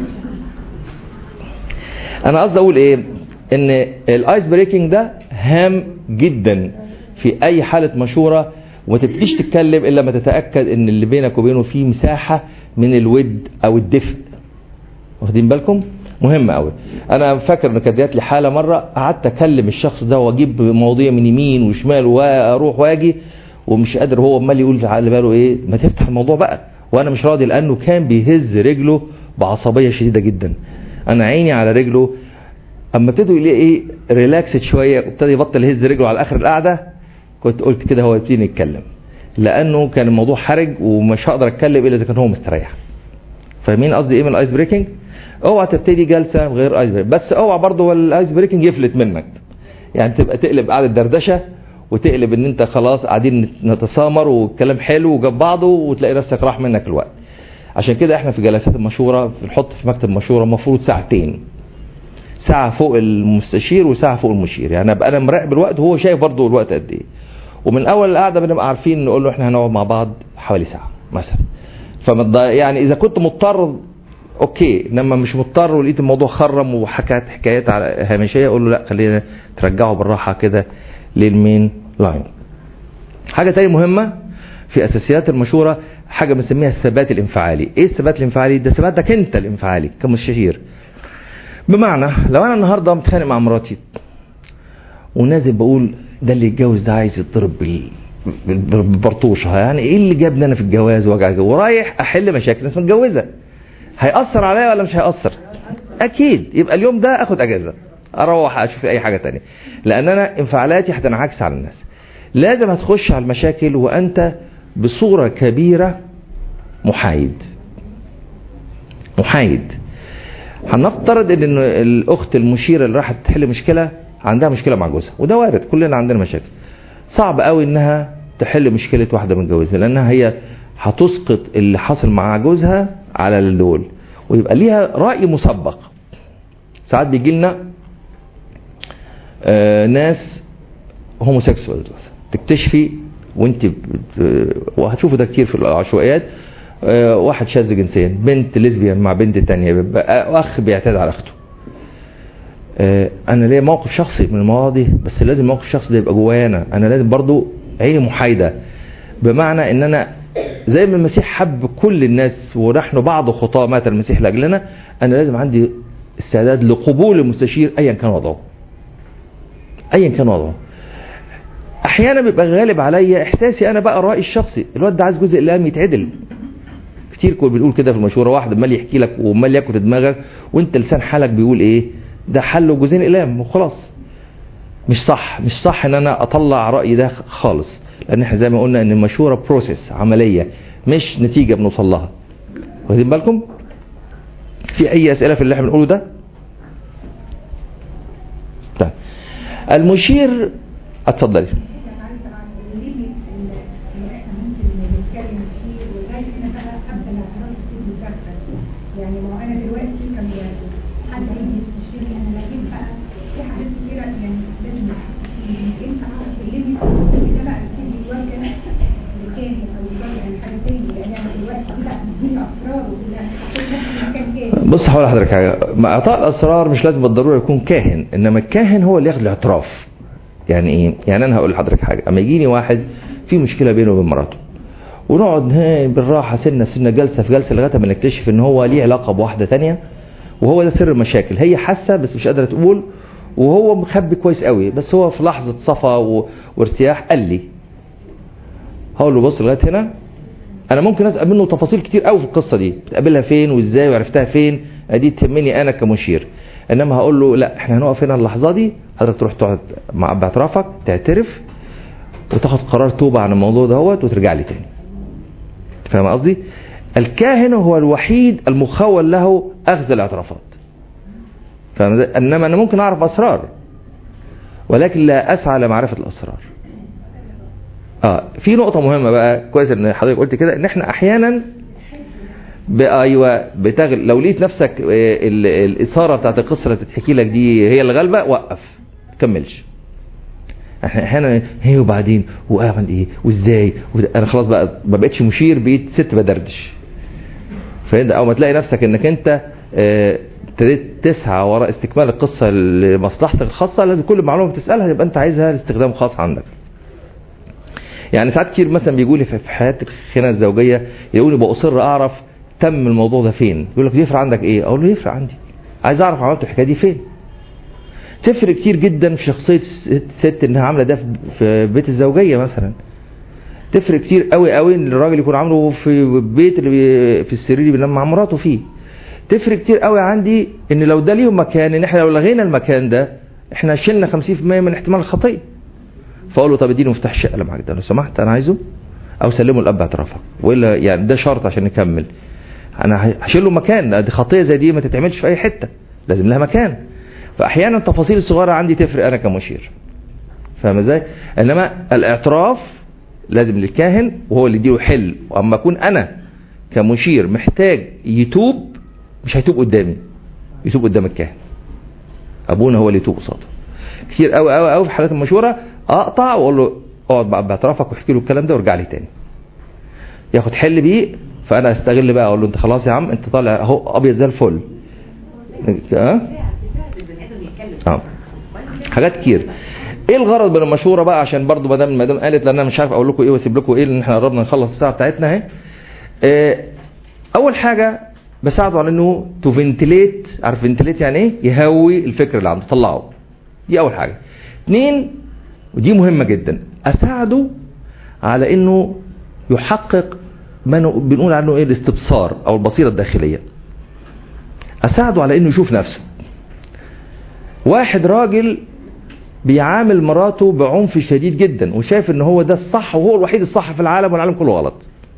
انا قصدي اقول ايه ان الايس بريكنج ده هام جدا في اي حاله مشوره وما تبقيش تتكلم الا ما تتاكد ان اللي بينك وبينه في مساحه من الود او الدفء واخدين بالكم مهم قوي انا فاكر ان كانت جات لي حاله مره قعدت اكلم الشخص ده واجيب مواضيع من يمين وشمال واروح واجي ومش قادر هو عمال يقول على باله ايه ما تفتح الموضوع بقى وانا مش راضي لانه كان بيهز رجله بعصبيه شديده جدا انا عيني على رجله اما ابتدوا يلاقي ايه ريلاكسد شويه وابتدى يبطل يهز رجله على اخر القعده كنت قلت كده هو يبتدي يتكلم لانه كان الموضوع حرج ومش هقدر اتكلم الا اذا كان هو مستريح فاهمين قصدي ايه من الايس بريكنج اوعى تبتدي جلسه غير ايس بريكنج بس اوعى برضه هو الايس بريكنج يفلت منك يعني تبقى تقلب قعده دردشه وتقلب ان انت خلاص قاعدين نتسامر والكلام حلو وجاب بعضه وتلاقي نفسك راح منك الوقت عشان كده احنا في جلسات المشوره بنحط في مكتب مشوره المفروض ساعتين ساعة فوق المستشير وساعة فوق المشير يعني ابقى انا مراقب الوقت وهو شايف برضه الوقت قد ايه ومن اول القعده بنبقى عارفين نقول له احنا هنقعد مع بعض حوالي ساعه مثلا فما يعني اذا كنت مضطر اوكي انما مش مضطر ولقيت الموضوع خرم وحكت حكايات على هامشيه اقول له لا خلينا ترجعه بالراحه كده للمين لاين حاجه تاني مهمه في اساسيات المشوره حاجه بنسميها الثبات الانفعالي ايه الثبات الانفعالي ده ثباتك انت الانفعالي كمستشير بمعنى لو انا النهارده متخانق مع مراتي ونازل بقول ده اللي يتجوز ده عايز يتضرب بال بالبرطوشه يعني ايه اللي جابني انا في الجواز وجع ورايح احل مشاكل ناس متجوزه هيأثر عليا ولا مش هيأثر اكيد يبقى اليوم ده اخد اجازه اروح اشوف اي حاجه تانية لان انا انفعالاتي هتنعكس على الناس لازم هتخش على المشاكل وانت بصوره كبيره محايد محايد هنفترض ان الاخت المشيره اللي راحت تحل مشكله عندها مشكله مع جوزها وده وارد كلنا عندنا مشاكل صعب قوي انها تحل مشكله واحده متجوزه لانها هي هتسقط اللي حصل مع جوزها على دول ويبقى ليها راي مسبق ساعات بيجي لنا آه ناس هوموسيكسوال تكتشفي وانت وهتشوفوا ده كتير في العشوائيات آه واحد شاذ جنسيا بنت ليزبيان مع بنت تانية بيبقى اخ بيعتدي على اخته آه انا ليا موقف شخصي من المواضيع دي بس لازم موقف شخصي ده يبقى جوايا انا انا لازم برضو عيني محايده بمعنى ان انا زي ما المسيح حب كل الناس ونحن بعض خطاه مات المسيح لاجلنا انا لازم عندي استعداد لقبول المستشير ايا كان وضعه ايا كان وضعه احيانا بيبقى غالب عليا احساسي انا بقى الراي الشخصي الواد ده عايز جزء الام يتعدل كتير كنا بنقول كده في المشوره واحد عمال يحكي لك وعمال ياكل في دماغك وانت لسان حالك بيقول ايه ده حل وجوزين اقلام وخلاص مش صح مش صح ان انا اطلع رايي ده خالص لان احنا زي ما قلنا ان المشوره بروسيس عمليه مش نتيجه بنوصل لها واخدين بالكم في اي اسئله في اللي احنا بنقوله ده طيب المشير اتفضلي عايزه اعرف الليميت اللي احنا ممكن نتكلم فيه ولغايه هنا بقى ابدا الاعتراض كتير مكثف يعني ما هو انا دلوقتي كان حد هيجي يستشيرني انا لكن بقى في حاجات كتيره يعني لازم مش ينفع اعرف الليميت ده بقى يبتدي يوجه لكاهن او يوجه لحاجه تاني لان انا دلوقتي كده بتديني اسرار وكده احط نفسي مكان تاني بص هقول لحضرتك حاجه مع اعطاء الاسرار مش لازم بالضروره يكون كاهن انما الكاهن هو اللي ياخد الاعتراف يعني ايه يعني انا هقول لحضرتك حاجه اما يجيني واحد في مشكله بينه وبين مراته ونقعد هي بالراحه سنه في سنه جلسه في جلسه لغايه ما نكتشف ان هو ليه علاقه بواحده تانية وهو ده سر المشاكل هي حاسه بس مش قادره تقول وهو مخبي كويس قوي بس هو في لحظه صفا و... وارتياح قال لي هقول له بص لغايه هنا انا ممكن اسال منه تفاصيل كتير قوي في القصه دي بتقابلها فين وازاي وعرفتها فين دي تهمني انا كمشير انما هقول له لا احنا هنقف هنا اللحظه دي حضرتك تروح تقعد مع باعترافك تعترف وتاخد قرار توبه عن الموضوع دهوت وترجع لي تاني فاهم قصدي الكاهن هو الوحيد المخول له اخذ الاعترافات فاهم ازاي؟ انما انا ممكن اعرف اسرار ولكن لا اسعى لمعرفه الاسرار اه في نقطة مهمة بقى كويس ان حضرتك قلت كده ان احنا احيانا بقى ايوه بتغل لو لقيت نفسك آه، ال- الاثارة بتاعت القصة اللي بتتحكي لك دي هي اللي غالبة وقف كملش احنا احيانا هي وبعدين واعمل ايه وازاي وده- انا خلاص بقى ما بقتش مشير بقيت ست بدردش فانت او ما تلاقي نفسك انك انت آه، ابتديت تسعى وراء استكمال القصة لمصلحتك الخاصة لازم كل معلومة بتسألها يبقى انت عايزها لاستخدام خاص عندك يعني ساعات كتير مثلا بيجوا لي في في حياه الخناقه الزوجيه يقول لي بأصر اعرف تم الموضوع ده فين يقول لك يفرق عندك ايه اقول له يفرق عندي عايز اعرف عملت الحكايه دي فين تفرق كتير جدا في شخصيه الست- الست انها عامله ده في- في بيت الزوجيه مثلا تفرق كتير قوي قوي ان الراجل يكون عامله في البيت اللي بي- في السرير اللي بينام مع مراته فيه تفرق كتير قوي عندي ان لو ده ليهم مكان ان احنا لو لغينا المكان ده احنا شلنا 50% من احتمال الخطيه فاقول له طب اديني مفتاح الشقه اللي معاك ده لو سمحت انا عايزه او سلمه لاب اعترافك والا يعني ده شرط عشان نكمل انا هشيل له مكان دي خطيه زي دي ما تتعملش في اي حته لازم لها مكان فاحيانا التفاصيل الصغيره عندي تفرق انا كمشير فاهم ازاي انما الاعتراف لازم للكاهن وهو اللي يديله حل واما اكون انا كمشير محتاج يتوب مش هيتوب قدامي يتوب قدام الكاهن ابونا هو اللي يتوب قصاده كتير قوي قوي قوي في حالات المشوره اقطع واقول له اقعد بقى باعترافك واحكي له الكلام ده وارجع لي تاني ياخد حل بيه فانا استغل بقى اقول له انت خلاص يا عم انت طالع اهو ابيض زي الفل ها اه حاجات كتير ايه الغرض من المشوره بقى عشان برضو مدام مدام قالت لان انا مش عارف اقول لكم ايه واسيب لكم ايه لان احنا قربنا نخلص الساعه بتاعتنا اهي آه، اول حاجه بساعده على انه تو فنتليت عارف فنتليت يعني ايه يهوي الفكر اللي عنده طلعه دي اول حاجه اتنين ودي مهمه جدا اساعده على انه يحقق ما نق- بنقول عنه ايه الاستبصار او البصيره الداخليه اساعده على انه يشوف نفسه واحد راجل بيعامل مراته بعنف شديد جدا وشايف ان هو ده الصح وهو الوحيد الصح في العالم والعالم كله غلط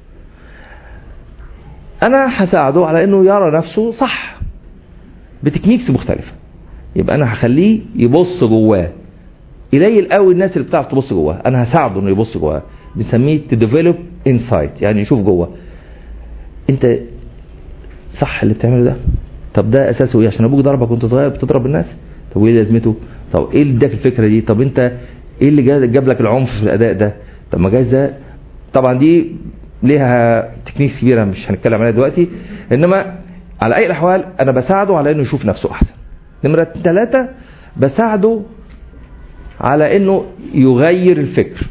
انا هساعده على انه يرى نفسه صح بتكنيكس مختلفه يبقى انا هخليه يبص جواه قليل قوي الناس اللي بتعرف تبص جواه انا هساعده انه يبص جواه بنسميه تديفلوب انسايت يعني يشوف جوه انت صح اللي بتعمله ده طب ده اساسه ايه عشان ابوك ضربك وانت صغير بتضرب الناس طب وايه لازمته طب ايه اللي اداك الفكره دي طب انت ايه اللي جا- جاب لك العنف في الاداء ده طب ما جايز ده طبعا دي ليها تكنيكس كبيره مش هنتكلم عليها دلوقتي انما على اي الاحوال انا بساعده على انه يشوف نفسه احسن نمره ثلاثة بساعده على انه يغير الفكر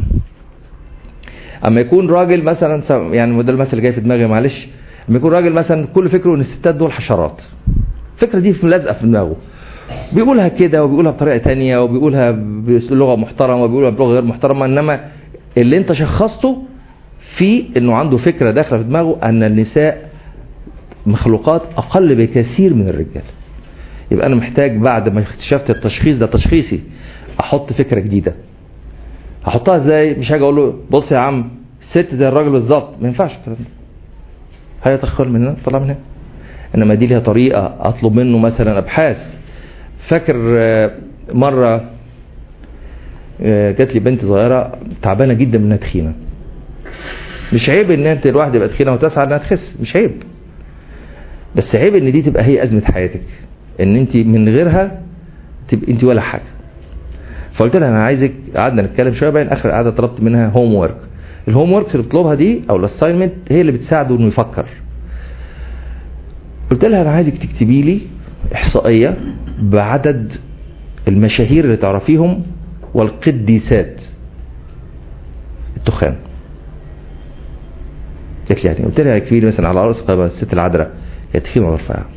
اما يكون راجل مثلا س- يعني ده المثل اللي جاي في دماغي معلش اما يكون راجل مثلا كل فكره ان الستات دول حشرات الفكره دي في لازقه في دماغه بيقولها كده وبيقولها بطريقه تانية وبيقولها بلغه محترمه وبيقولها بلغه غير محترمه انما اللي انت شخصته في انه عنده فكره داخله في دماغه ان النساء مخلوقات اقل بكثير من الرجال يبقى انا محتاج بعد ما اكتشفت التشخيص ده تشخيصي احط فكره جديده هحطها ازاي مش هاجي اقول له بص يا عم الست زي الراجل بالظبط ما ينفعش الكلام ده هي تخيل من هنا طلع من هنا انما دي ليها طريقه اطلب منه مثلا ابحاث فاكر آه، مره آه، جات لي بنت صغيره تعبانه جدا منها تخينه مش عيب ان انت الواحد يبقى تخينه وتسعى انها تخس مش عيب بس عيب ان دي تبقى هي ازمه حياتك ان انت من غيرها تبقى انت ولا حاجه فقلت لها انا عايزك قعدنا نتكلم شويه بعدين اخر قعده طلبت منها هوم ورك الهوم وركس اللي بتطلبها دي او الاساينمنت هي اللي بتساعده انه يفكر قلت لها انا عايزك تكتبي لي احصائيه بعدد المشاهير اللي تعرفيهم والقديسات التخان قالت لي يعني قلت لها اكتبي لي مثلا على راس قائمه الست العذراء هي تخينه ولا رفيعه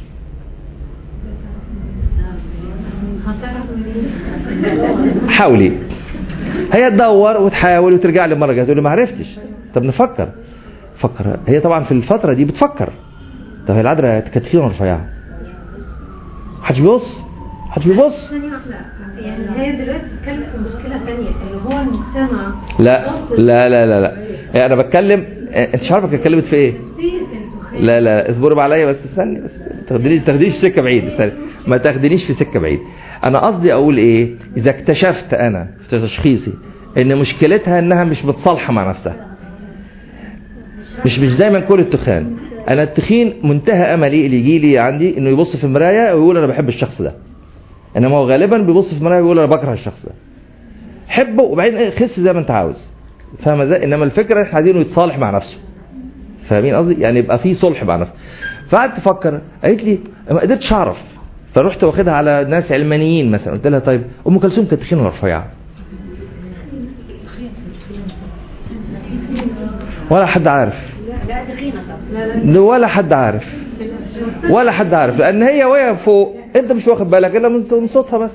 هتعرف منين؟ حاولي هي تدور وتحاول وترجع لي مره جايه تقول لي ما عرفتش طب نفكر فكر هي طبعا في الفتره دي بتفكر طب هي العذراء كانت تخينه ولا رفيعه محدش بيبص محدش بيبص ثانية واحدة يعني هي دلوقتي بتتكلم في مشكلة ثانية اللي هو المجتمع لا لا لا لا لا يعني انا بتكلم انت مش عارفه كانت اتكلمت في ايه كتير الدخان لا لا اصبروا بقى عليا بس استني بس ما تاخدنيش تاخدنيش في سكه بعيد استني ما تاخدنيش في سكه بعيد انا قصدي اقول ايه اذا اكتشفت انا في تشخيصي ان مشكلتها انها مش متصالحه مع نفسها مش مش دايما كل التخان انا التخين منتهى املي اللي يجي لي عندي انه يبص في المرايه ويقول انا بحب الشخص ده انما هو غالبا بيبص في المرايه ويقول انا بكره الشخص ده حبه وبعدين إيه، خس زي ما انت عاوز فاهم ازاي انما الفكره احنا عايزينه يتصالح مع نفسه فاهمين قصدي يعني يبقى في صلح مع نفسه فقعدت افكر قالت لي ما قدرتش اعرف فرحت واخدها على ناس علمانيين مثلا قلت لها طيب ام كلثوم كانت تخينه ولا رفيعه ولا حد عارف لا تخينة طبعا لا لا ولا حد عارف ولا حد عارف لان هي وهي فوق انت مش واخد بالك الا من من صوتها بس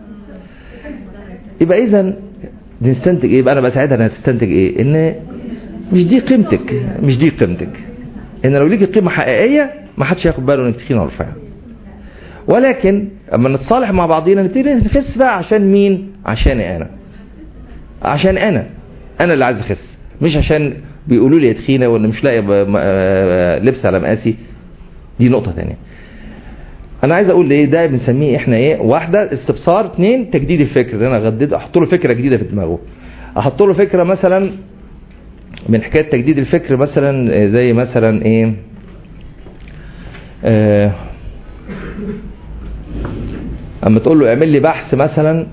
يبقى اذا نستنتج ايه يبقى انا بساعدها انها تستنتج ايه ان مش دي قيمتك مش دي قيمتك ان لو ليكي قيمه حقيقيه ما حدش هياخد باله انك تخينه ولا رفيعه ولكن اما نتصالح مع بعضينا نبتدي نخس بقى عشان مين عشاني انا عشان انا انا اللي عايز اخس مش عشان بيقولوا لي يا تخينه ولا مش لاقي ب- م- آه، لبس على مقاسي دي نقطه ثانيه انا عايز اقول ايه ده بنسميه احنا ايه واحده استبصار اثنين تجديد الفكر ان انا اغدد احط له فكره جديده في دماغه احط له فكره مثلا من حكايه تجديد الفكر مثلا آه، زي مثلا ايه آه اما تقول له اعمل لي بحث مثلا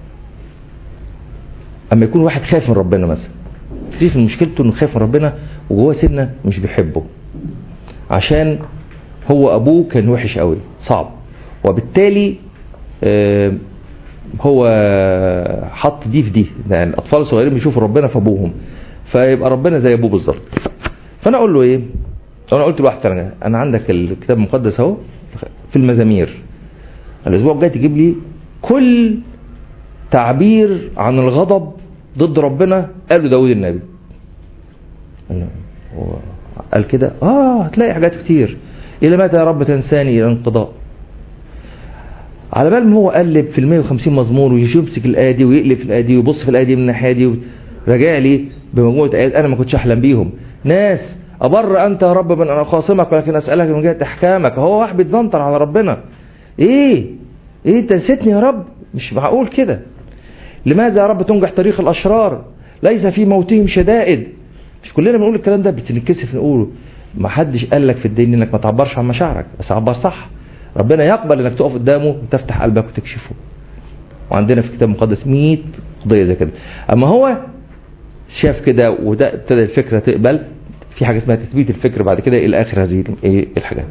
اما يكون واحد خايف من ربنا مثلا تكتشف إن مشكلته انه خايف من ربنا وجوه سنه مش بيحبه عشان هو ابوه كان وحش قوي صعب وبالتالي آه، هو حط دي في دي يعني الاطفال الصغيرين بيشوفوا ربنا في ابوهم فيبقى ربنا زي ابوه بالظبط فانا اقول له ايه انا قلت لواحد تاني انا عندك الكتاب المقدس اهو في المزامير الاسبوع الجاي تجيب لي كل تعبير عن الغضب ضد ربنا قاله داود النبي قال له، هو قال كده اه هتلاقي حاجات كتير الى متى يا رب تنساني الى انقضاء على بال ما هو قلب في ال 150 مزمور ويمسك الايه دي ويقلب في الايه دي ويبص في الايه دي من الناحيه دي راجع لي بمجموعه ايات انا ما كنتش احلم بيهم ناس ابر انت يا رب من ان اخاصمك ولكن اسالك من جهه احكامك هو واحد بيتزنطر على ربنا ايه ايه انت نسيتني يا رب مش معقول كده لماذا يا رب تنجح طريق الاشرار ليس في موتهم شدائد مش كلنا بنقول الكلام ده بس نتكسف نقوله ما حدش قال لك في الدين انك ما تعبرش عن مشاعرك بس عبر صح ربنا يقبل انك تقف قدامه وتفتح قلبك وتكشفه وعندنا في الكتاب المقدس 100 قضيه زي كده اما هو شاف كده وده ابتدى الفكره تقبل في حاجه اسمها تثبيت الفكر بعد كده الى اخر هذه ايه الحاجات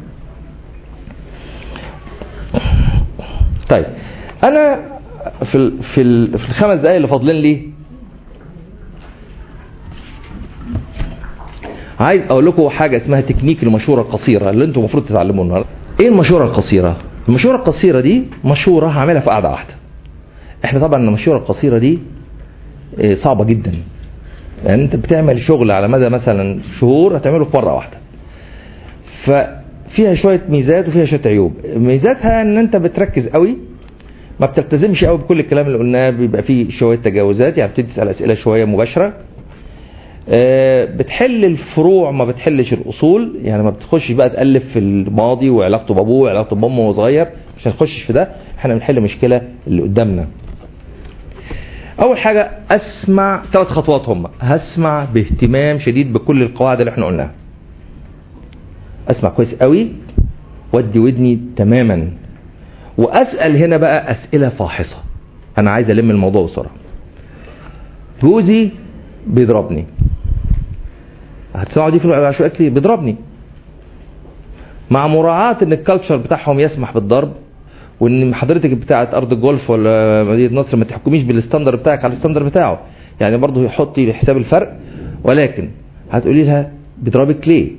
طيب انا في ال في ال في الخمس دقائق اللي فاضلين لي عايز اقول لكم حاجه اسمها تكنيك المشوره القصيره اللي انتم المفروض تتعلموها النهارده ايه المشوره القصيره المشوره القصيره دي مشوره هعملها في قعده واحده احنا طبعا المشوره القصيره دي إيه، صعبه جدا يعني انت بتعمل شغل على مدى مثلا شهور هتعمله في مره واحده ففيها شويه ميزات وفيها شويه عيوب ميزاتها ان انت بتركز قوي ما بتلتزمش قوي بكل الكلام اللي قلناه بيبقى فيه شويه تجاوزات يعني بتبتدي تسال اسئله شويه مباشره آه، بتحل الفروع ما بتحلش الاصول يعني ما بتخش بقى تالف في الماضي وعلاقته بابوه وعلاقته بامه وهو صغير مش هنخش في ده احنا بنحل مشكله اللي قدامنا اول حاجه اسمع ثلاث خطوات هم هسمع باهتمام شديد بكل القواعد اللي احنا قلناها اسمع كويس قوي ودي ودني تماما واسال هنا بقى اسئله فاحصه انا عايز الم الموضوع بسرعه جوزي بيضربني هتسمعوا دي في العشوائيات كتير بيضربني مع مراعاة ان الكالتشر بتاعهم يسمح بالضرب وان حضرتك بتاعت ارض الجولف ولا مدينه نصر ما تحكميش بالستاندر بتاعك على الستاندر بتاعه يعني برضه يحطي لحساب الفرق ولكن هتقولي لها بيضربك ليه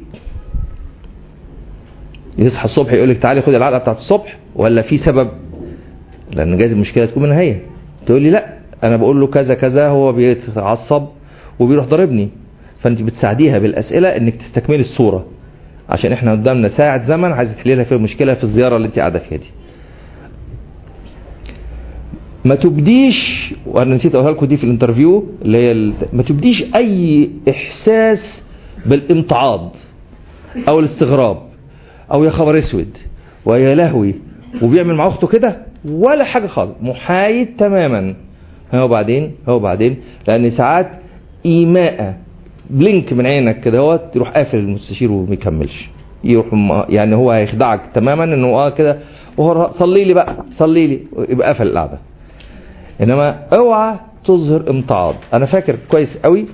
يصحى الصبح يقول لك تعالي خدي العلقه بتاعت الصبح ولا في سبب لان جايز المشكله تكون منها هي تقول لي لا انا بقول له كذا كذا هو بيتعصب وبيروح ضاربني فانت بتساعديها بالاسئله انك تستكملي الصوره عشان احنا قدامنا ساعه زمن عايزه تحلي لها فيها المشكله في الزياره اللي انت قاعده فيها دي ما تبديش وانا نسيت اقولها لكم دي في الانترفيو اللي هي ال- ما تبديش اي احساس بالامتعاض او الاستغراب او يا خبر اسود ويا لهوي وبيعمل مع اخته كده ولا حاجه خالص محايد تماما هو بعدين هو بعدين لان ساعات ايماء بلينك من عينك كده هو تروح قافل المستشير وما يكملش يروح م- يعني هو هيخدعك تماما انه اه كده وهو صلي لي بقى صلي لي يبقى قفل القعده انما اوعى تظهر امتعاض انا فاكر كويس قوي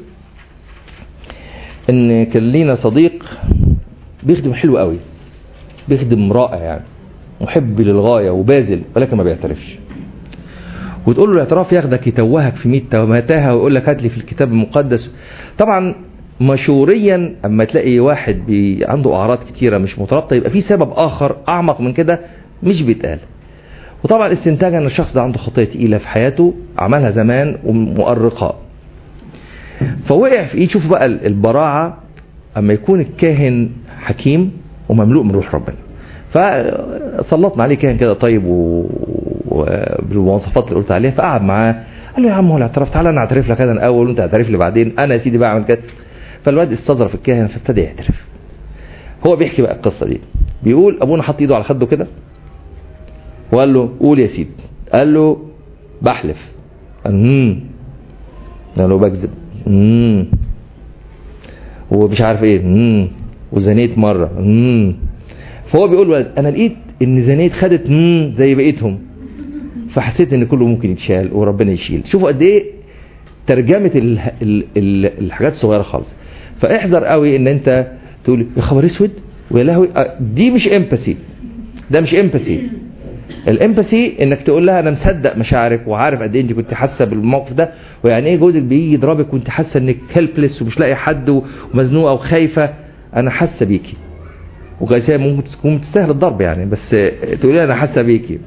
ان كان لينا صديق بيخدم حلو قوي بيخدم رائع يعني محب للغايه وباذل ولكن ما بيعترفش وتقول له الاعتراف ياخدك يتوهك في 100 متاهه ويقول لك هات لي في الكتاب المقدس طبعا مشوريا اما تلاقي واحد بي عنده اعراض كتيره مش مترابطه يبقى في سبب اخر اعمق من كده مش بيتقال وطبعا استنتاجا ان الشخص ده عنده خطيه تقيله في حياته عملها زمان ومؤرقه فوقع في ايه شوفوا بقى البراعه اما يكون الكاهن حكيم ومملوء من روح ربنا فسلطنا عليه كاهن كده طيب و... وبالمواصفات اللي قلت عليها فقعد معاه قال له يا عم هو الاعتراف تعالى انا اعترف لك انا الاول وانت اعترف لي بعدين انا يا سيدي بعمل كده فالواد استظرف الكاهن فابتدى يعترف هو بيحكي بقى القصه دي بيقول ابونا حط ايده على خده كده وقال له قول يا سيدي قال له بحلف قال امم قال له بكذب امم ومش عارف ايه امم وزنيت مره امم فهو بيقول ولد انا لقيت ان زنيت خدت امم زي بقيتهم فحسيت ان كله ممكن يتشال وربنا يشيل شوفوا قد ايه ترجمه ال ال ال الحاجات الصغيره خالص فاحذر قوي ان انت تقول يا خبر اسود ويا لهوي آه، دي مش امباثي ده مش امباثي الامباثي انك تقول لها انا مصدق مشاعرك وعارف قد ايه انت كنت حاسه بالموقف ده ويعني ايه جوزك بيجي يضربك وانت حاسه انك هيلبلس ومش لاقي حد ومزنوقه وخايفه انا حاسه بيكي وكاسيه ممكن تكون تستاهل الضرب يعني بس تقولي انا حاسه بيكي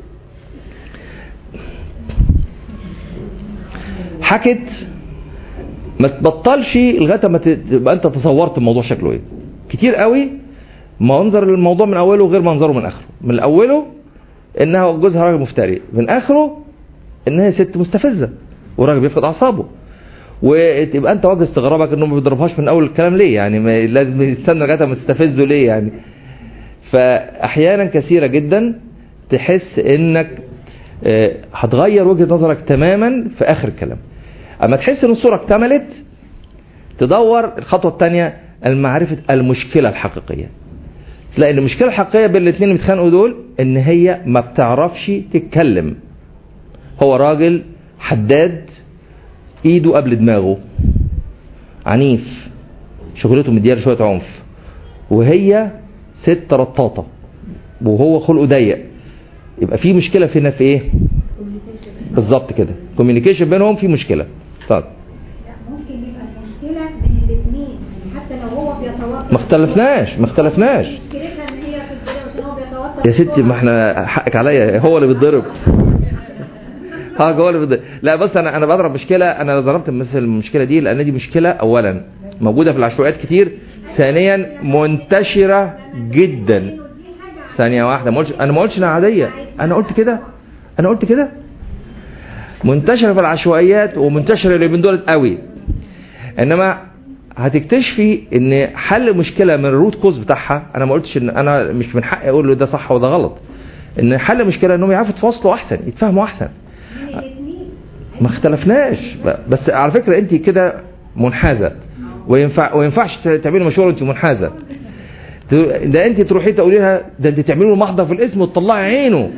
حكت ما تبطلش لغايه ما تبقى انت تصورت الموضوع شكله ايه كتير قوي منظر الموضوع من اوله غير منظره من اخره من اوله انها جوزها راجل مفتري من اخره انها ست مستفزه وراجل بيفقد اعصابه وتبقى انت وجه استغرابك انه ما بيضربهاش من اول الكلام ليه يعني ما لازم يستنى لغايه ما تستفزه ليه يعني فاحيانا كثيره جدا تحس انك آه، هتغير وجهه نظرك تماما في اخر الكلام اما تحس ان الصوره اكتملت تدور الخطوه الثانيه المعرفه المشكله الحقيقيه تلاقي ان المشكله الحقيقيه بين الاثنين اللي بيتخانقوا دول ان هي ما بتعرفش تتكلم هو راجل حداد ايده قبل دماغه عنيف شغلته مدياله شويه عنف وهي ست رطاطه وهو خلقه ضيق يبقى في مشكله فينا في ايه بالظبط كده كوميونيكيشن بينهم في مشكله طيب لا ممكن يبقى المشكلة بين الاثنين يعني حتى لو هو بيتوتر ما اختلفناش ما اختلفناش مشكلتها ان هي تتضرب عشان هو بيتوتر يا ستي ما احنا حقك عليا هو اللي بيتضرب اه جوه اللي بيض- لا بص انا انا بضرب مشكله انا ضربت مثل المشكله دي لان دي مشكله اولا موجوده في العشوائيات كتير ثانيا منتشره جدا ثانيه واحده ما قلتش انا ما قلتش انها عاديه انا قلت كده انا قلت كده منتشره في العشوائيات ومنتشره اليومين دول قوي انما هتكتشفي ان حل مشكله من الروت كوز بتاعها انا ما قلتش ان انا مش من حقي اقول له ده صح وده غلط ان حل مشكله انهم يعرفوا يتواصلوا احسن يتفاهموا احسن ما اختلفناش ب- بس على فكره انت كده منحازه وينفع وينفعش ت- تعملي مشوار وانت منحازه ت- ده انت تروحي تقولي لها ده انت تعملي له محضر في الاسم وتطلعي عينه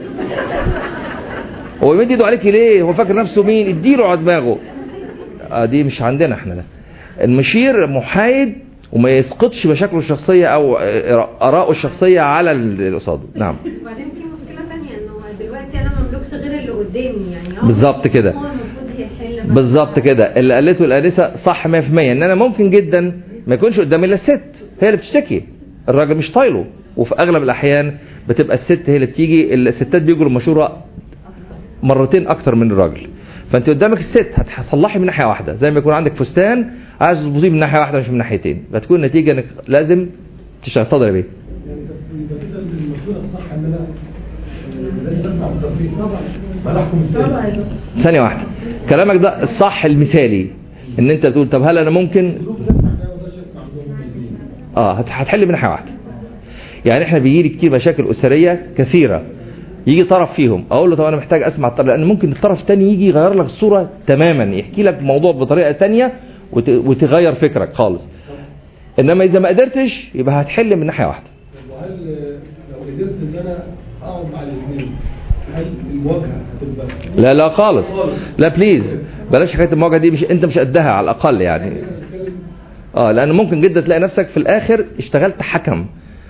هو يمد ايده عليكي ليه هو فاكر نفسه مين اديله على دماغه آه دي مش عندنا احنا ده المشير محايد وما يسقطش مشاكله الشخصيه او آه، اراءه الشخصيه على اللي قصاده نعم وبعدين في مشكله ثانيه انه دلوقتي انا ما املكش غير اللي قدامي يعني هو بالظبط كده. هو المفروض يحل بقى. بالظبط كده اللي قالته الانسه صح 100% ان انا ممكن جدا ما يكونش قدامي الا الست هي اللي بتشتكي الراجل مش طايله وفي اغلب الاحيان بتبقى الست هي اللي بتيجي الستات بيجوا المشوره مرتين اكتر من الراجل فانت قدامك الست هتصلحي من ناحيه واحده زي ما يكون عندك فستان عايز تظبطيه من ناحيه واحده مش من ناحيتين فتكون النتيجه انك لازم تشتغل اتفضل يا بيه يعني يبقى كده المشهور الصح ان انا آه، لازم اسمع بالترفيه طبعا ما نحكم السيد ثانيه واحده كلامك ده الصح المثالي ان انت تقول طب هل انا ممكن ظروف نسمع ده ما اقدرش اسمع بدون مميزين اه هت- هتحل من ناحيه واحده يعني احنا بيجي كتير مشاكل اسريه كثيره يجي طرف فيهم اقول له طب انا محتاج اسمع الطرف لان ممكن الطرف الثاني يجي يغير لك الصوره تماما يحكي لك موضوع بطريقه ثانيه وت... وتغير فكرك خالص انما اذا ما قدرتش يبقى هتحل من ناحيه واحده طب وهل آه، لو قدرت ان انا اقعد مع الاثنين هل المواجهه هتبقى لا لا خالص لا بليز بلاش حكايه المواجهه دي مش انت مش قدها على الاقل يعني احنا بنتكلم اه لان ممكن جدا تلاقي نفسك في الاخر اشتغلت حكم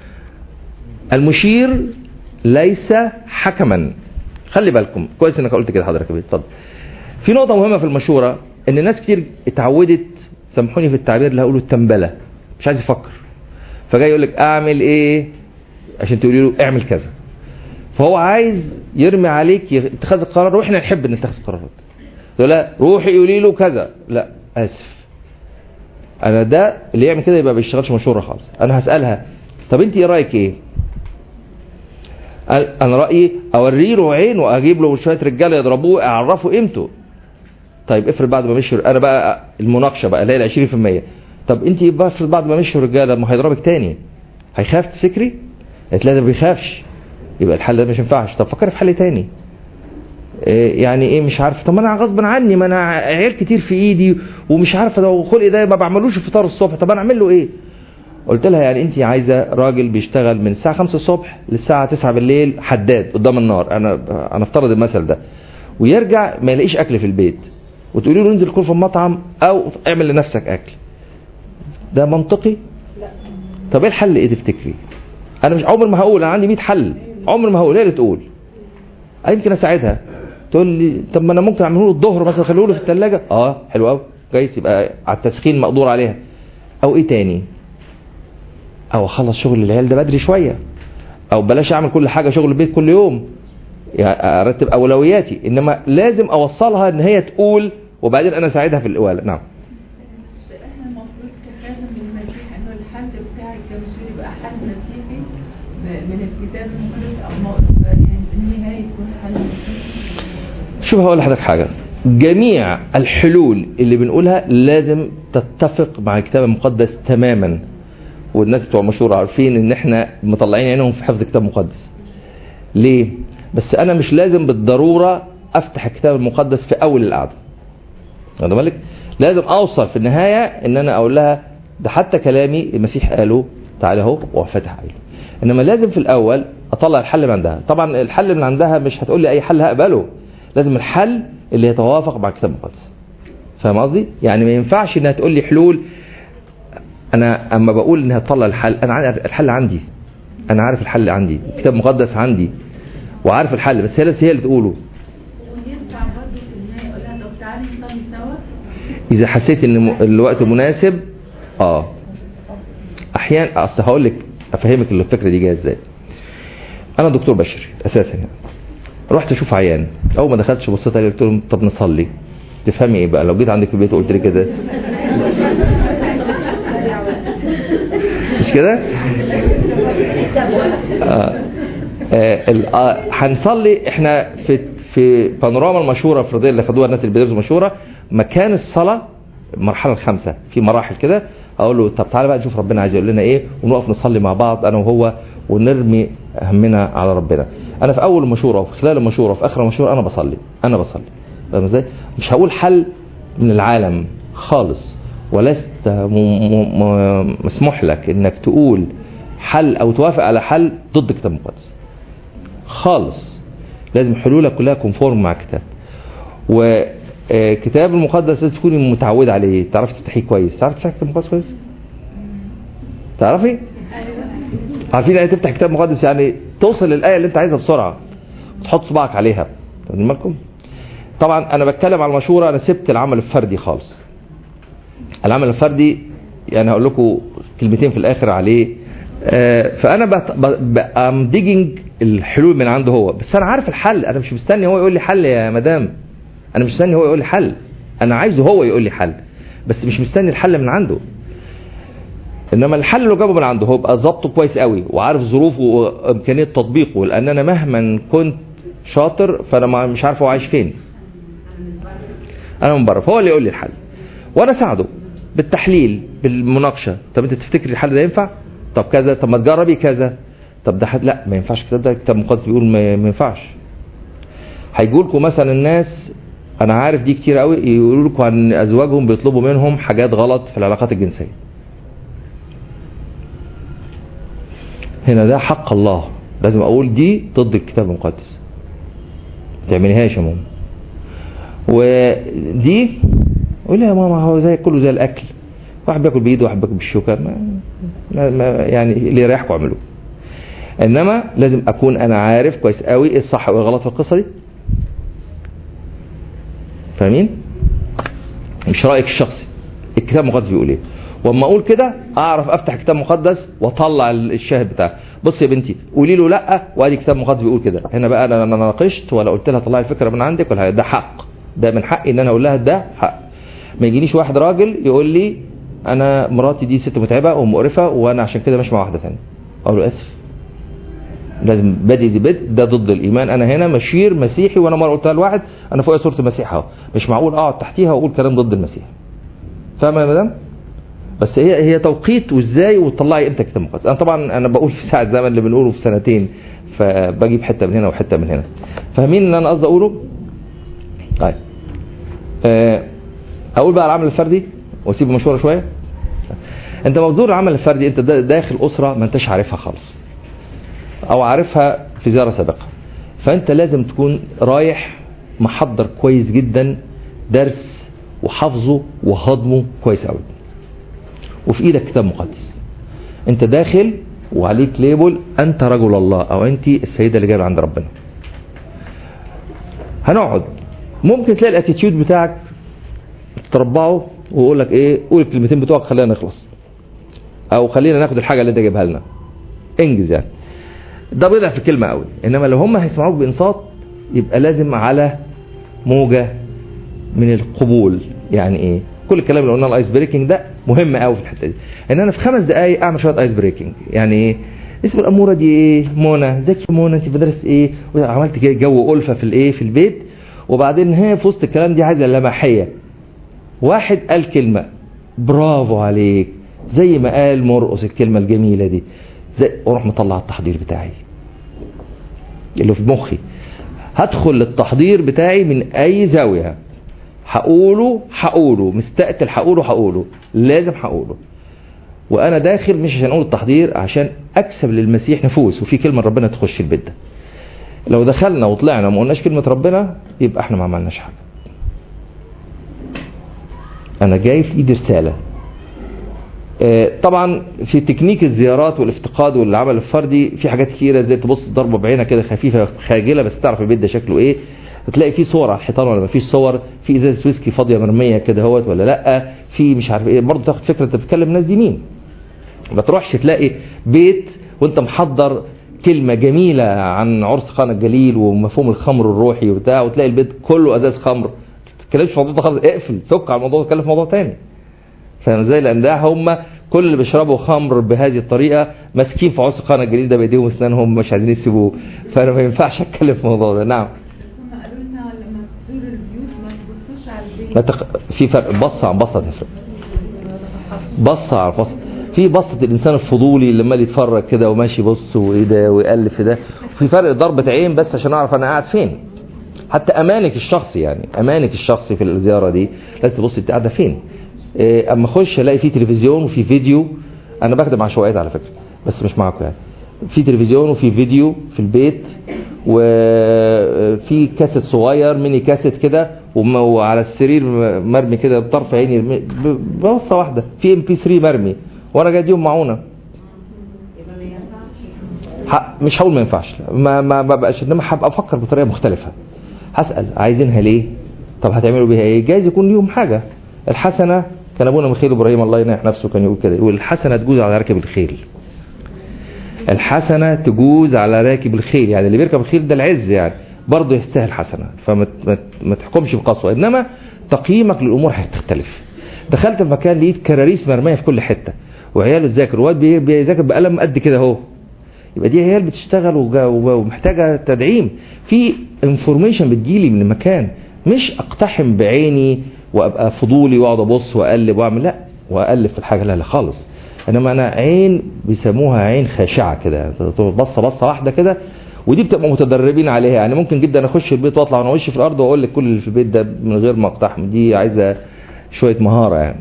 المشير ليس حكما خلي بالكم كويس انك قلت كده حضرتك يا بيه اتفضل في نقطه مهمه في المشوره ان الناس كتير اتعودت سامحوني في التعبير اللي هقوله التنبله مش عايز يفكر فجاي يقول لك اعمل ايه عشان تقولي له اعمل كذا فهو عايز يرمي عليك يغ- اتخاذ القرار واحنا نحب نتخذ قرارات تقول لا روحي قولي له كذا لا اسف انا ده اللي يعمل كده يبقى ما بيشتغلش مشوره خالص انا هسالها طب انت ايه رايك ايه قال انا رايي اوري له عين واجيب له شويه رجاله يضربوه اعرفوا قيمته طيب افرض بعد ما مشوا انا بقى المناقشه بقى اللي هي ال 20% طب انت بقى افرض بعد ما مشوا رجاله ما هيضربك تاني هيخاف تفتكري؟ قالت لا ده ما بيخافش يبقى الحل ده مش ينفعش طب فكري في حل تاني إيه يعني ايه مش عارف طب ما انا غصب عني ما انا عيال كتير في ايدي ومش عارفه لو خلقي ده ما بعملوش الفطار الصبح طب انا اعمل له ايه قلت لها يعني انت عايزه راجل بيشتغل من الساعه 5 الصبح للساعه 9 بالليل حداد قدام النار انا انا افترض المثل ده ويرجع ما يلاقيش اكل في البيت وتقولي له انزل كل في المطعم او اعمل لنفسك اكل ده منطقي طب ايه الحل ايه تفتكري انا مش عمر ما هقول انا عندي 100 حل عمر ما هقول هي اللي تقول أنا يمكن اساعدها تقول لي طب ما انا ممكن اعمله له الظهر مثلا اخليه له في الثلاجه اه حلو قوي كويس يبقى على التسخين مقدور عليها او ايه تاني او اخلص شغل العيال ده بدري شويه او بلاش اعمل كل حاجه شغل البيت كل يوم يعني ارتب اولوياتي انما لازم اوصلها ان هي تقول وبعدين انا اساعدها في الاقواله نعم بس احنا المفروض كخادم للمسيح انه الحل بتاعك كمسيح يبقى حل مسيحي م- من الكتاب المقدس او موقف يعني النهايه يكون حل مسيحي شوف هقول لحضرتك حاجة جميع الحلول اللي بنقولها لازم تتفق مع الكتاب المقدس تماما والناس بتوع المشهور عارفين ان احنا مطلعين عينهم في حفظ الكتاب المقدس ليه بس انا مش لازم بالضرورة افتح الكتاب المقدس في اول القعدة واخد بالك لازم اوصل في النهاية ان انا اقول لها ده حتى كلامي المسيح قاله تعالى اهو وفتح عليه انما لازم في الاول اطلع الحل من عندها طبعا الحل من عندها مش هتقول لي اي حل هقبله لازم الحل اللي يتوافق مع الكتاب المقدس فاهم قصدي يعني ما ينفعش انها تقول لي حلول انا اما بقول انها تطلع الحل انا عارف الحل عندي انا عارف الحل عندي الكتاب المقدس عندي وعارف الحل بس هي لسه هي اللي تقوله وينفع برضه في النهايه يقول لها طب تعالي نصلي سوا اذا حسيت ان م- الوقت مناسب اه احيانا اصل هقول لك افهمك الفكره دي جايه ازاي انا دكتور بشري اساسا يعني رحت اشوف عيان اول ما دخلتش بصيت عليه قلت لهم طب نصلي تفهمي ايه بقى لو جيت عندك في البيت وقلت لي كده مش كده آه. آه، ال- آه، هنصلي احنا في في بانوراما المشهوره الفرديه اللي خدوها الناس اللي بيدرسوا مشهوره مكان الصلاه المرحله الخامسه في مراحل كده اقول له طب تعالى بقى نشوف ربنا عايز يقول لنا ايه ونقف نصلي مع بعض انا وهو ونرمي همنا على ربنا انا في اول المشوره وفي خلال المشوره وفي اخر المشوره انا بصلي انا بصلي فاهم ازاي مش هقول حل من العالم خالص ولست م- م- م- مسموح لك انك تقول حل او توافق على حل ضد الكتاب المقدس خالص لازم حلولك كلها كونفورم مع الكتاب وكتاب المقدس لازم تكوني متعود عليه تعرفي تفتحيه كويس تعرفي تفتحي كتاب مقدس كويس تعرفي عارفين يعني تفتح كتاب مقدس يعني توصل للايه اللي انت عايزها بسرعه تحط صباعك عليها واخدين بالكم طبعا انا بتكلم على المشوره انا سبت العمل الفردي خالص العمل الفردي يعني هقول لكم كلمتين في الاخر عليه آه، فانا بت... ب... ام ديجنج الحلول من عنده هو بس انا عارف الحل انا مش مستني هو يقول لي حل يا مدام انا مش مستني هو يقول لي حل انا عايزه هو يقول لي حل بس مش مستني الحل من عنده انما الحل اللي جابه من عنده هو بقى ظبطه كويس قوي وعارف ظروفه وامكانيه تطبيقه لان انا مهما كنت شاطر فانا ما- مش عارف هو عايش فين انا من بره فهو اللي يقول لي الحل وانا اساعده بالتحليل بالمناقشه طب انت تفتكر الحل ده ينفع طب كذا طب ما تجربي كذا طب ده حد لا ما ينفعش الكتاب ده الكتاب المقدس بيقول ما ما ينفعش هيجوا لكم مثلا الناس انا عارف دي كتير قوي يقولوا لكم عن ازواجهم بيطلبوا منهم حاجات غلط في العلاقات الجنسيه هنا ده حق الله لازم اقول دي ضد الكتاب المقدس ما تعمليهاش يا ماما ودي قول يا ماما هو زي كله زي الاكل واحد بياكل بايده واحد بياكل بالشوكه ما ما ما يعني اللي يريحكم اعملوه انما لازم اكون انا عارف كويس قوي ايه الصح وايه الغلط في القصه دي فاهمين مش رايك الشخصي الكتاب المقدس بيقول ايه واما اقول كده اعرف افتح كتاب مقدس واطلع الشاهد بتاعه بص يا بنتي قولي له لا وادي كتاب مقدس بيقول كده هنا بقى انا انا ناقشت ولا قلت لها طلعي الفكره من عندك ولا ده حق ده من حقي ان انا اقول لها ده حق ما يجينيش واحد راجل يقول لي انا مراتي دي ست متعبه ومقرفه وانا عشان كده ماشي مع واحده ثانيه اقول له اسف لازم بدء ذي بدء ده ضد الايمان انا هنا مشير مسيحي وانا مره قلتها لواحد انا فوق صوره المسيح اهو مش معقول اقعد تحتيها واقول كلام ضد المسيح فاهمه يا مدام بس هي هي توقيت وازاي وتطلعي امتى كتاب مقدس انا طبعا انا بقول في ساعه زمن اللي بنقوله في سنتين فبجيب حته من هنا وحته من هنا فاهمين اللي انا قصدي اقوله طيب آه، اقول بقى العمل الفردي واسيب المشوره شويه انت مبذور العمل الفردي انت دا- داخل اسره ما انتش عارفها خالص او عارفها في زياره سابقه فانت لازم تكون رايح محضر كويس جدا درس وحافظه وهضمه كويس قوي وفي ايدك كتاب مقدس انت داخل وعليك ليبل انت رجل الله او انت السيده اللي جايه عند ربنا هنقعد ممكن تلاقي الاتيتيود بتاعك تربعه ويقول لك ايه قول الكلمتين بتوعك خلينا نخلص او خلينا ناخد الحاجه اللي انت جايبها لنا انجز يعني ده بيضع في كلمه قوي انما لو هم هيسمعوك بانصات يبقى لازم على موجه من القبول يعني ايه كل الكلام اللي قلناه الايس بريكنج ده مهم قوي في الحته دي ان انا في خمس دقائق اعمل شويه ايس بريكنج يعني ايه اسم الاموره دي ايه منى ازيك يا منى انت بتدرس ايه وعملت كده جو الفه في الايه في البيت وبعدين هي في وسط الكلام دي عايزه لمحيه واحد قال كلمه برافو عليك زي ما قال مرقص الكلمه الجميله دي زي واروح مطلع التحضير بتاعي اللي في مخي هدخل للتحضير بتاعي من اي زاويه هقوله هقوله مستقتل هقوله هقوله لازم هقوله وانا داخل مش عشان اقول التحضير عشان اكسب للمسيح نفوس وفي كلمه ربنا تخش البيت ده لو دخلنا وطلعنا وما قلناش كلمه ربنا يبقى احنا ما عملناش حاجه انا جاي في ايدي رساله آه، طبعا في تكنيك الزيارات والافتقاد والعمل الفردي في حاجات كتيره زي تبص ضربه بعينك كده خفيفه خاجله بس تعرف البيت ده شكله ايه تلاقي في صور على الحيطان ولا ما فيش صور في ازازه ويسكي فاضيه مرميه كده اهوت ولا لا في مش عارف ايه برضه تاخد فكره انت بتتكلم الناس دي مين ما تروحش تلاقي بيت وانت محضر كلمة جميلة عن عرس قانا الجليل ومفهوم الخمر الروحي وبتاع وتلاقي البيت كله ازاز خمر ما تتكلمش في الموضوع ده خالص اقفل فك على الموضوع ده اتكلم في موضوع تاني فاهم ازاي لان ده هم كل اللي بيشربوا خمر بهذه الطريقه ماسكين في عرس قانا الجليل ده بايديهم واسنانهم مش عايزين يسيبوه فانا ما ينفعش اتكلم في الموضوع ده نعم هم قالوا لنا لما تزور البيوت ما تبصوش على البيت ما تق... في فرق بص عن بصه تفرق بص عن بص في بصة الإنسان الفضولي اللي عمال يتفرج كده وماشي بص وإيه ده ويقلب في ده في فرق ضربة عين بس عشان أعرف أنا قاعد فين حتى أمانك الشخصي يعني أمانك الشخصي في الزيارة دي لازم تبص أنت قاعدة فين إيه، أما أخش ألاقي في تلفزيون وفي فيديو أنا بخدم عشوائيات على فكرة بس مش معاكم يعني في تلفزيون وفي فيديو في البيت وفي كاسيت صغير ميني كاسيت كده وم- وعلى السرير مرمي كده بطرف عيني ب- ببصه واحده في ام بي 3 مرمي وانا جاي اديهم معونه ح- مش هقول ما ينفعش ما ما ما بقاش انما هبقى افكر بطريقه مختلفه هسال عايزينها ليه طب هتعملوا بيها ايه جايز يكون ليهم حاجه الحسنه كان ابونا ميخيل ابراهيم الله ينيح نفسه كان يقول كده يقول الحسنه تجوز على راكب الخيل الحسنه تجوز على راكب الخيل يعني اللي بيركب الخيل ده العز يعني برضه يستاهل حسنه فما ت- ما ت- ما تحكمش بقسوه انما تقييمك للامور هتختلف دخلت في مكان لقيت كراريس مرميه في كل حته وعياله تذاكر واد بي- بيذاكر بقلم قد كده اهو يبقى دي عيال بتشتغل وجا- وجا- ومحتاجه تدعيم في انفورميشن بتجيلي من المكان مش اقتحم بعيني وابقى فضولي واقعد ابص واقلب واعمل لا واقلب في الحاجه لا لا خالص انما انا عين بيسموها عين خاشعه كده بصه بصه واحده كده ودي بتبقى متدربين عليها يعني ممكن جدا اخش البيت واطلع وانا وشي في الارض واقول لك كل اللي في البيت ده من غير ما اقتحم دي عايزه شويه مهاره يعني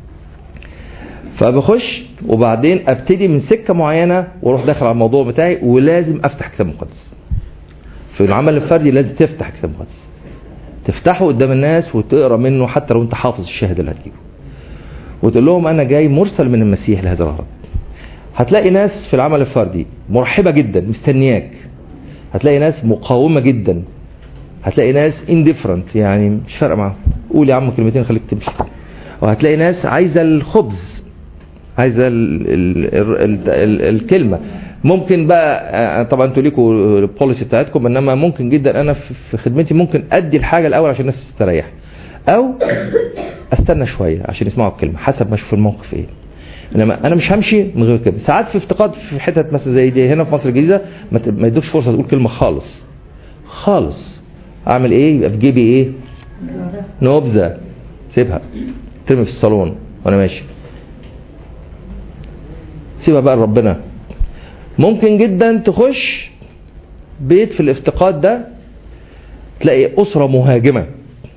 فبخش وبعدين ابتدي من سكه معينه واروح داخل على الموضوع بتاعي ولازم افتح كتاب مقدس في العمل الفردي لازم تفتح كتاب مقدس تفتحه قدام الناس وتقرا منه حتى لو انت حافظ الشاهد اللي هتجيبه وتقول لهم انا جاي مرسل من المسيح لهذا الغرض هتلاقي ناس في العمل الفردي مرحبه جدا مستنياك هتلاقي ناس مقاومه جدا هتلاقي ناس indifferent يعني مش فارقه معاهم قول يا عم كلمتين خليك تمشي وهتلاقي ناس عايزه الخبز عايزه ال ال ال ال ال الكلمه ممكن بقى آه، طبعا انتوا ليكوا البوليسي بتاعتكم انما ممكن جدا انا في في خدمتي ممكن ادي الحاجه الاول عشان الناس تستريح او استنى شويه عشان يسمعوا الكلمه حسب ما اشوف الموقف ايه انما انا مش همشي من غير كده ساعات في افتقاد في حتت مثلا زي دي هنا في مصر الجديده ما ت- ما يدوكش فرصه تقول كلمه خالص خالص اعمل ايه يبقى في جيبي ايه نبذه سيبها ترمي في الصالون وانا ماشي سيبها بقى لربنا ممكن جدا تخش بيت في الافتقاد ده تلاقي أسرة مهاجمة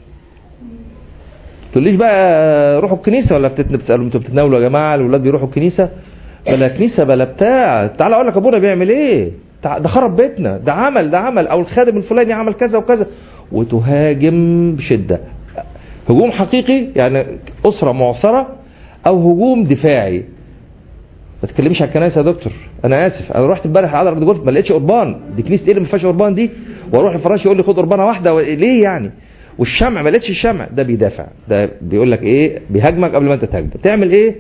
تقوليش بقى روحوا الكنيسة ولا بتت- بتسألوا انتوا بتتناولوا يا جماعة الولاد بيروحوا الكنيسة بلا كنيسة بلا بتاع تعال اقول لك ابونا بيعمل ايه تع- ده خرب بيتنا ده عمل ده عمل او الخادم الفلاني عمل كذا وكذا وتهاجم بشدة هجوم حقيقي يعني أسرة معصرة أو هجوم دفاعي ما تتكلمش على الكنائس يا دكتور انا اسف انا رحت امبارح على ارض جولف ما لقيتش قربان دي كنيسه ايه اللي ما فيهاش قربان دي واروح الفراش يقول لي خد قربانه واحده و... ليه يعني والشمع ما لقيتش الشمع ده بيدافع ده بيقول لك ايه بيهاجمك قبل ما انت تهاجمه تعمل ايه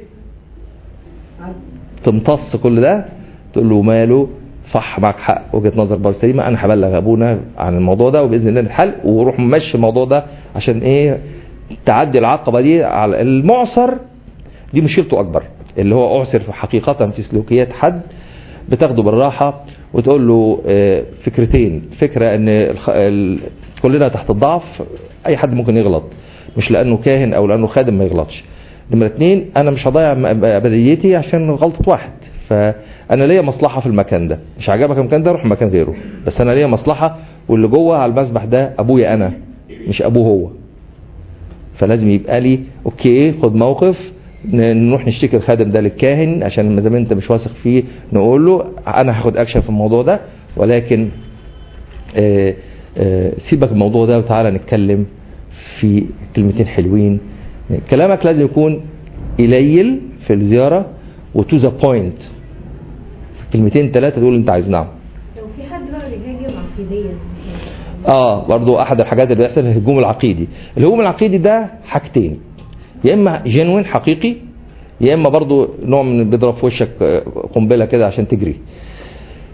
تمتص كل ده تقول له ماله صح معك حق وجهه نظر برضه سليمه انا هبلغ ابونا عن الموضوع ده وباذن الله نحل وروح ممشي الموضوع ده عشان ايه تعدي العقبه دي على المعصر دي مشكلته اكبر اللي هو اعسر حقيقه في سلوكيات حد بتاخده بالراحه وتقول له آه، فكرتين فكره ان الخ- ال- كلنا تحت الضعف اي حد ممكن يغلط مش لانه كاهن او لانه خادم ما يغلطش نمرة اتنين انا مش هضيع م- ابديتي عشان غلطة واحد فانا ليا مصلحة في المكان ده مش عجبك المكان ده روح مكان غيره بس انا ليا مصلحة واللي جوه على المسبح ده ابويا انا مش ابوه هو فلازم يبقى لي اوكي خد موقف ن- نروح نشتكي الخادم ده للكاهن عشان ما دام انت مش واثق فيه نقول له انا هاخد اكشن في الموضوع ده ولكن آه، آه، سيبك من الموضوع ده وتعالى نتكلم في كلمتين حلوين كلامك لازم يكون قليل في الزيارة وتو ذا بوينت كلمتين ثلاثة تقول اللي انت عايزه نعم لو في حد بقى بيهاجم عقيديا اه برضو احد الحاجات اللي بيحصل الهجوم العقيدي الهجوم العقيدي ده حاجتين يا اما جنوين حقيقي يا اما برضو نوع من بيضرب في وشك آه، قنبله كده عشان تجري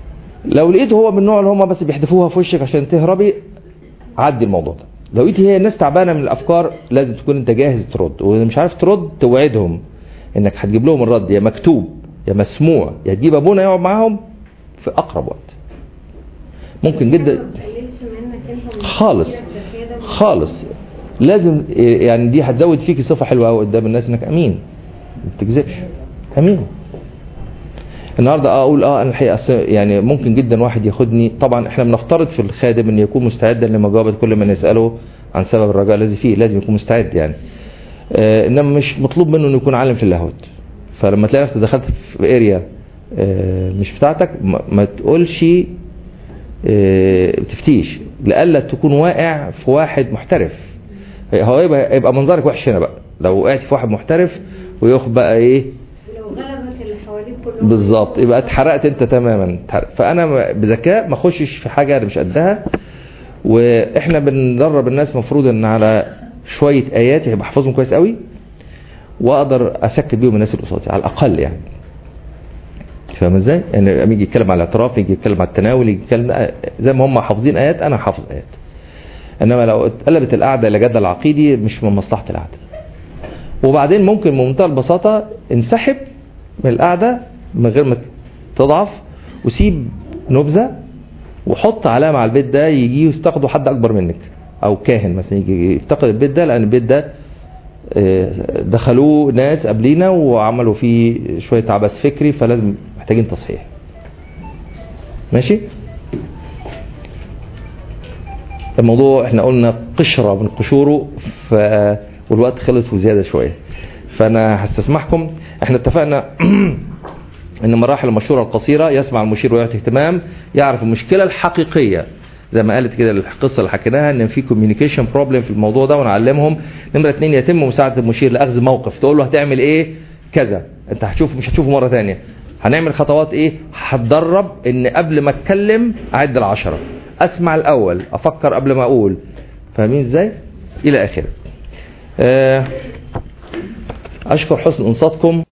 لو لقيت هو من النوع اللي هم بس بيحدفوها في وشك عشان تهربي عدي الموضوع ده لو لقيت هي الناس تعبانه من الافكار لازم تكون انت جاهز ترد واذا مش عارف ترد توعدهم انك هتجيب لهم الرد يا مكتوب يا مسموع يا تجيب ابونا يقعد معاهم في اقرب وقت ممكن ما جدا تقللش منك انت ومن خالص تفكيرك ده كده. خالص لازم يعني دي هتزود فيك صفه حلوه قوي قدام الناس انك امين ما بتكذبش امين النهارده اه اقول اه انا الحقيقه أصل يعني ممكن جدا واحد ياخدني طبعا احنا بنفترض في الخادم ان يكون مستعدا لمجابه كل من يساله عن سبب الرجاء الذي فيه لازم يكون مستعد يعني آه انما مش مطلوب منه انه يكون عالم في اللاهوت فلما تلاقي نفسك دخلت في اريا آه مش بتاعتك ما, ما تقولش آه تفتيش لألا تكون واقع في واحد محترف هو يبقى, يبقى منظرك وحش هنا بقى لو وقعت في واحد محترف وياخد بقى ايه ولو غلبك اللي حواليك كلهم بالظبط يبقى اتحرقت انت تماما اتحرق. فانا بذكاء ما اخشش في حاجه انا مش قدها واحنا بندرب الناس مفروض ان على شويه ايات يبقى احفظهم كويس قوي واقدر اسكت بيهم الناس اللي قصادي على الاقل يعني فاهم ازاي؟ يعني لما يجي يتكلم على الاعتراف يجي يتكلم على التناول يجي يتكلم زي ما هم حافظين ايات انا حافظ ايات انما لو اتقلبت القعده الى جدل عقيدي مش من مصلحه القعده وبعدين ممكن بمنتهى البساطه انسحب من القعده من غير ما تضعف وسيب نبذه وحط علامه على البيت ده يجي يفتقده حد اكبر منك او كاهن مثلا يجي يفتقد البيت ده لان البيت ده آه، دخلوه ناس قبلينا وعملوا فيه شويه عبث فكري فلازم محتاجين تصحيح ماشي الموضوع احنا قلنا قشرة من قشوره ف... والوقت خلص وزيادة شوية فانا هستسمحكم احنا اتفقنا ان مراحل المشورة القصيرة يسمع المشير ويعطي اهتمام يعرف المشكلة الحقيقية زي ما قالت كده القصة اللي حكيناها ان في كوميونيكيشن بروبلم في الموضوع ده ونعلمهم نمرة اتنين يتم مساعدة المشير لاخذ موقف تقول له هتعمل ايه كذا انت هتشوف مش هتشوفه مرة تانية هنعمل خطوات ايه هتدرب ان قبل ما اتكلم اعد العشرة اسمع الاول افكر قبل ما اقول فاهمين ازاي الى اخره آه، اشكر حسن انصاتكم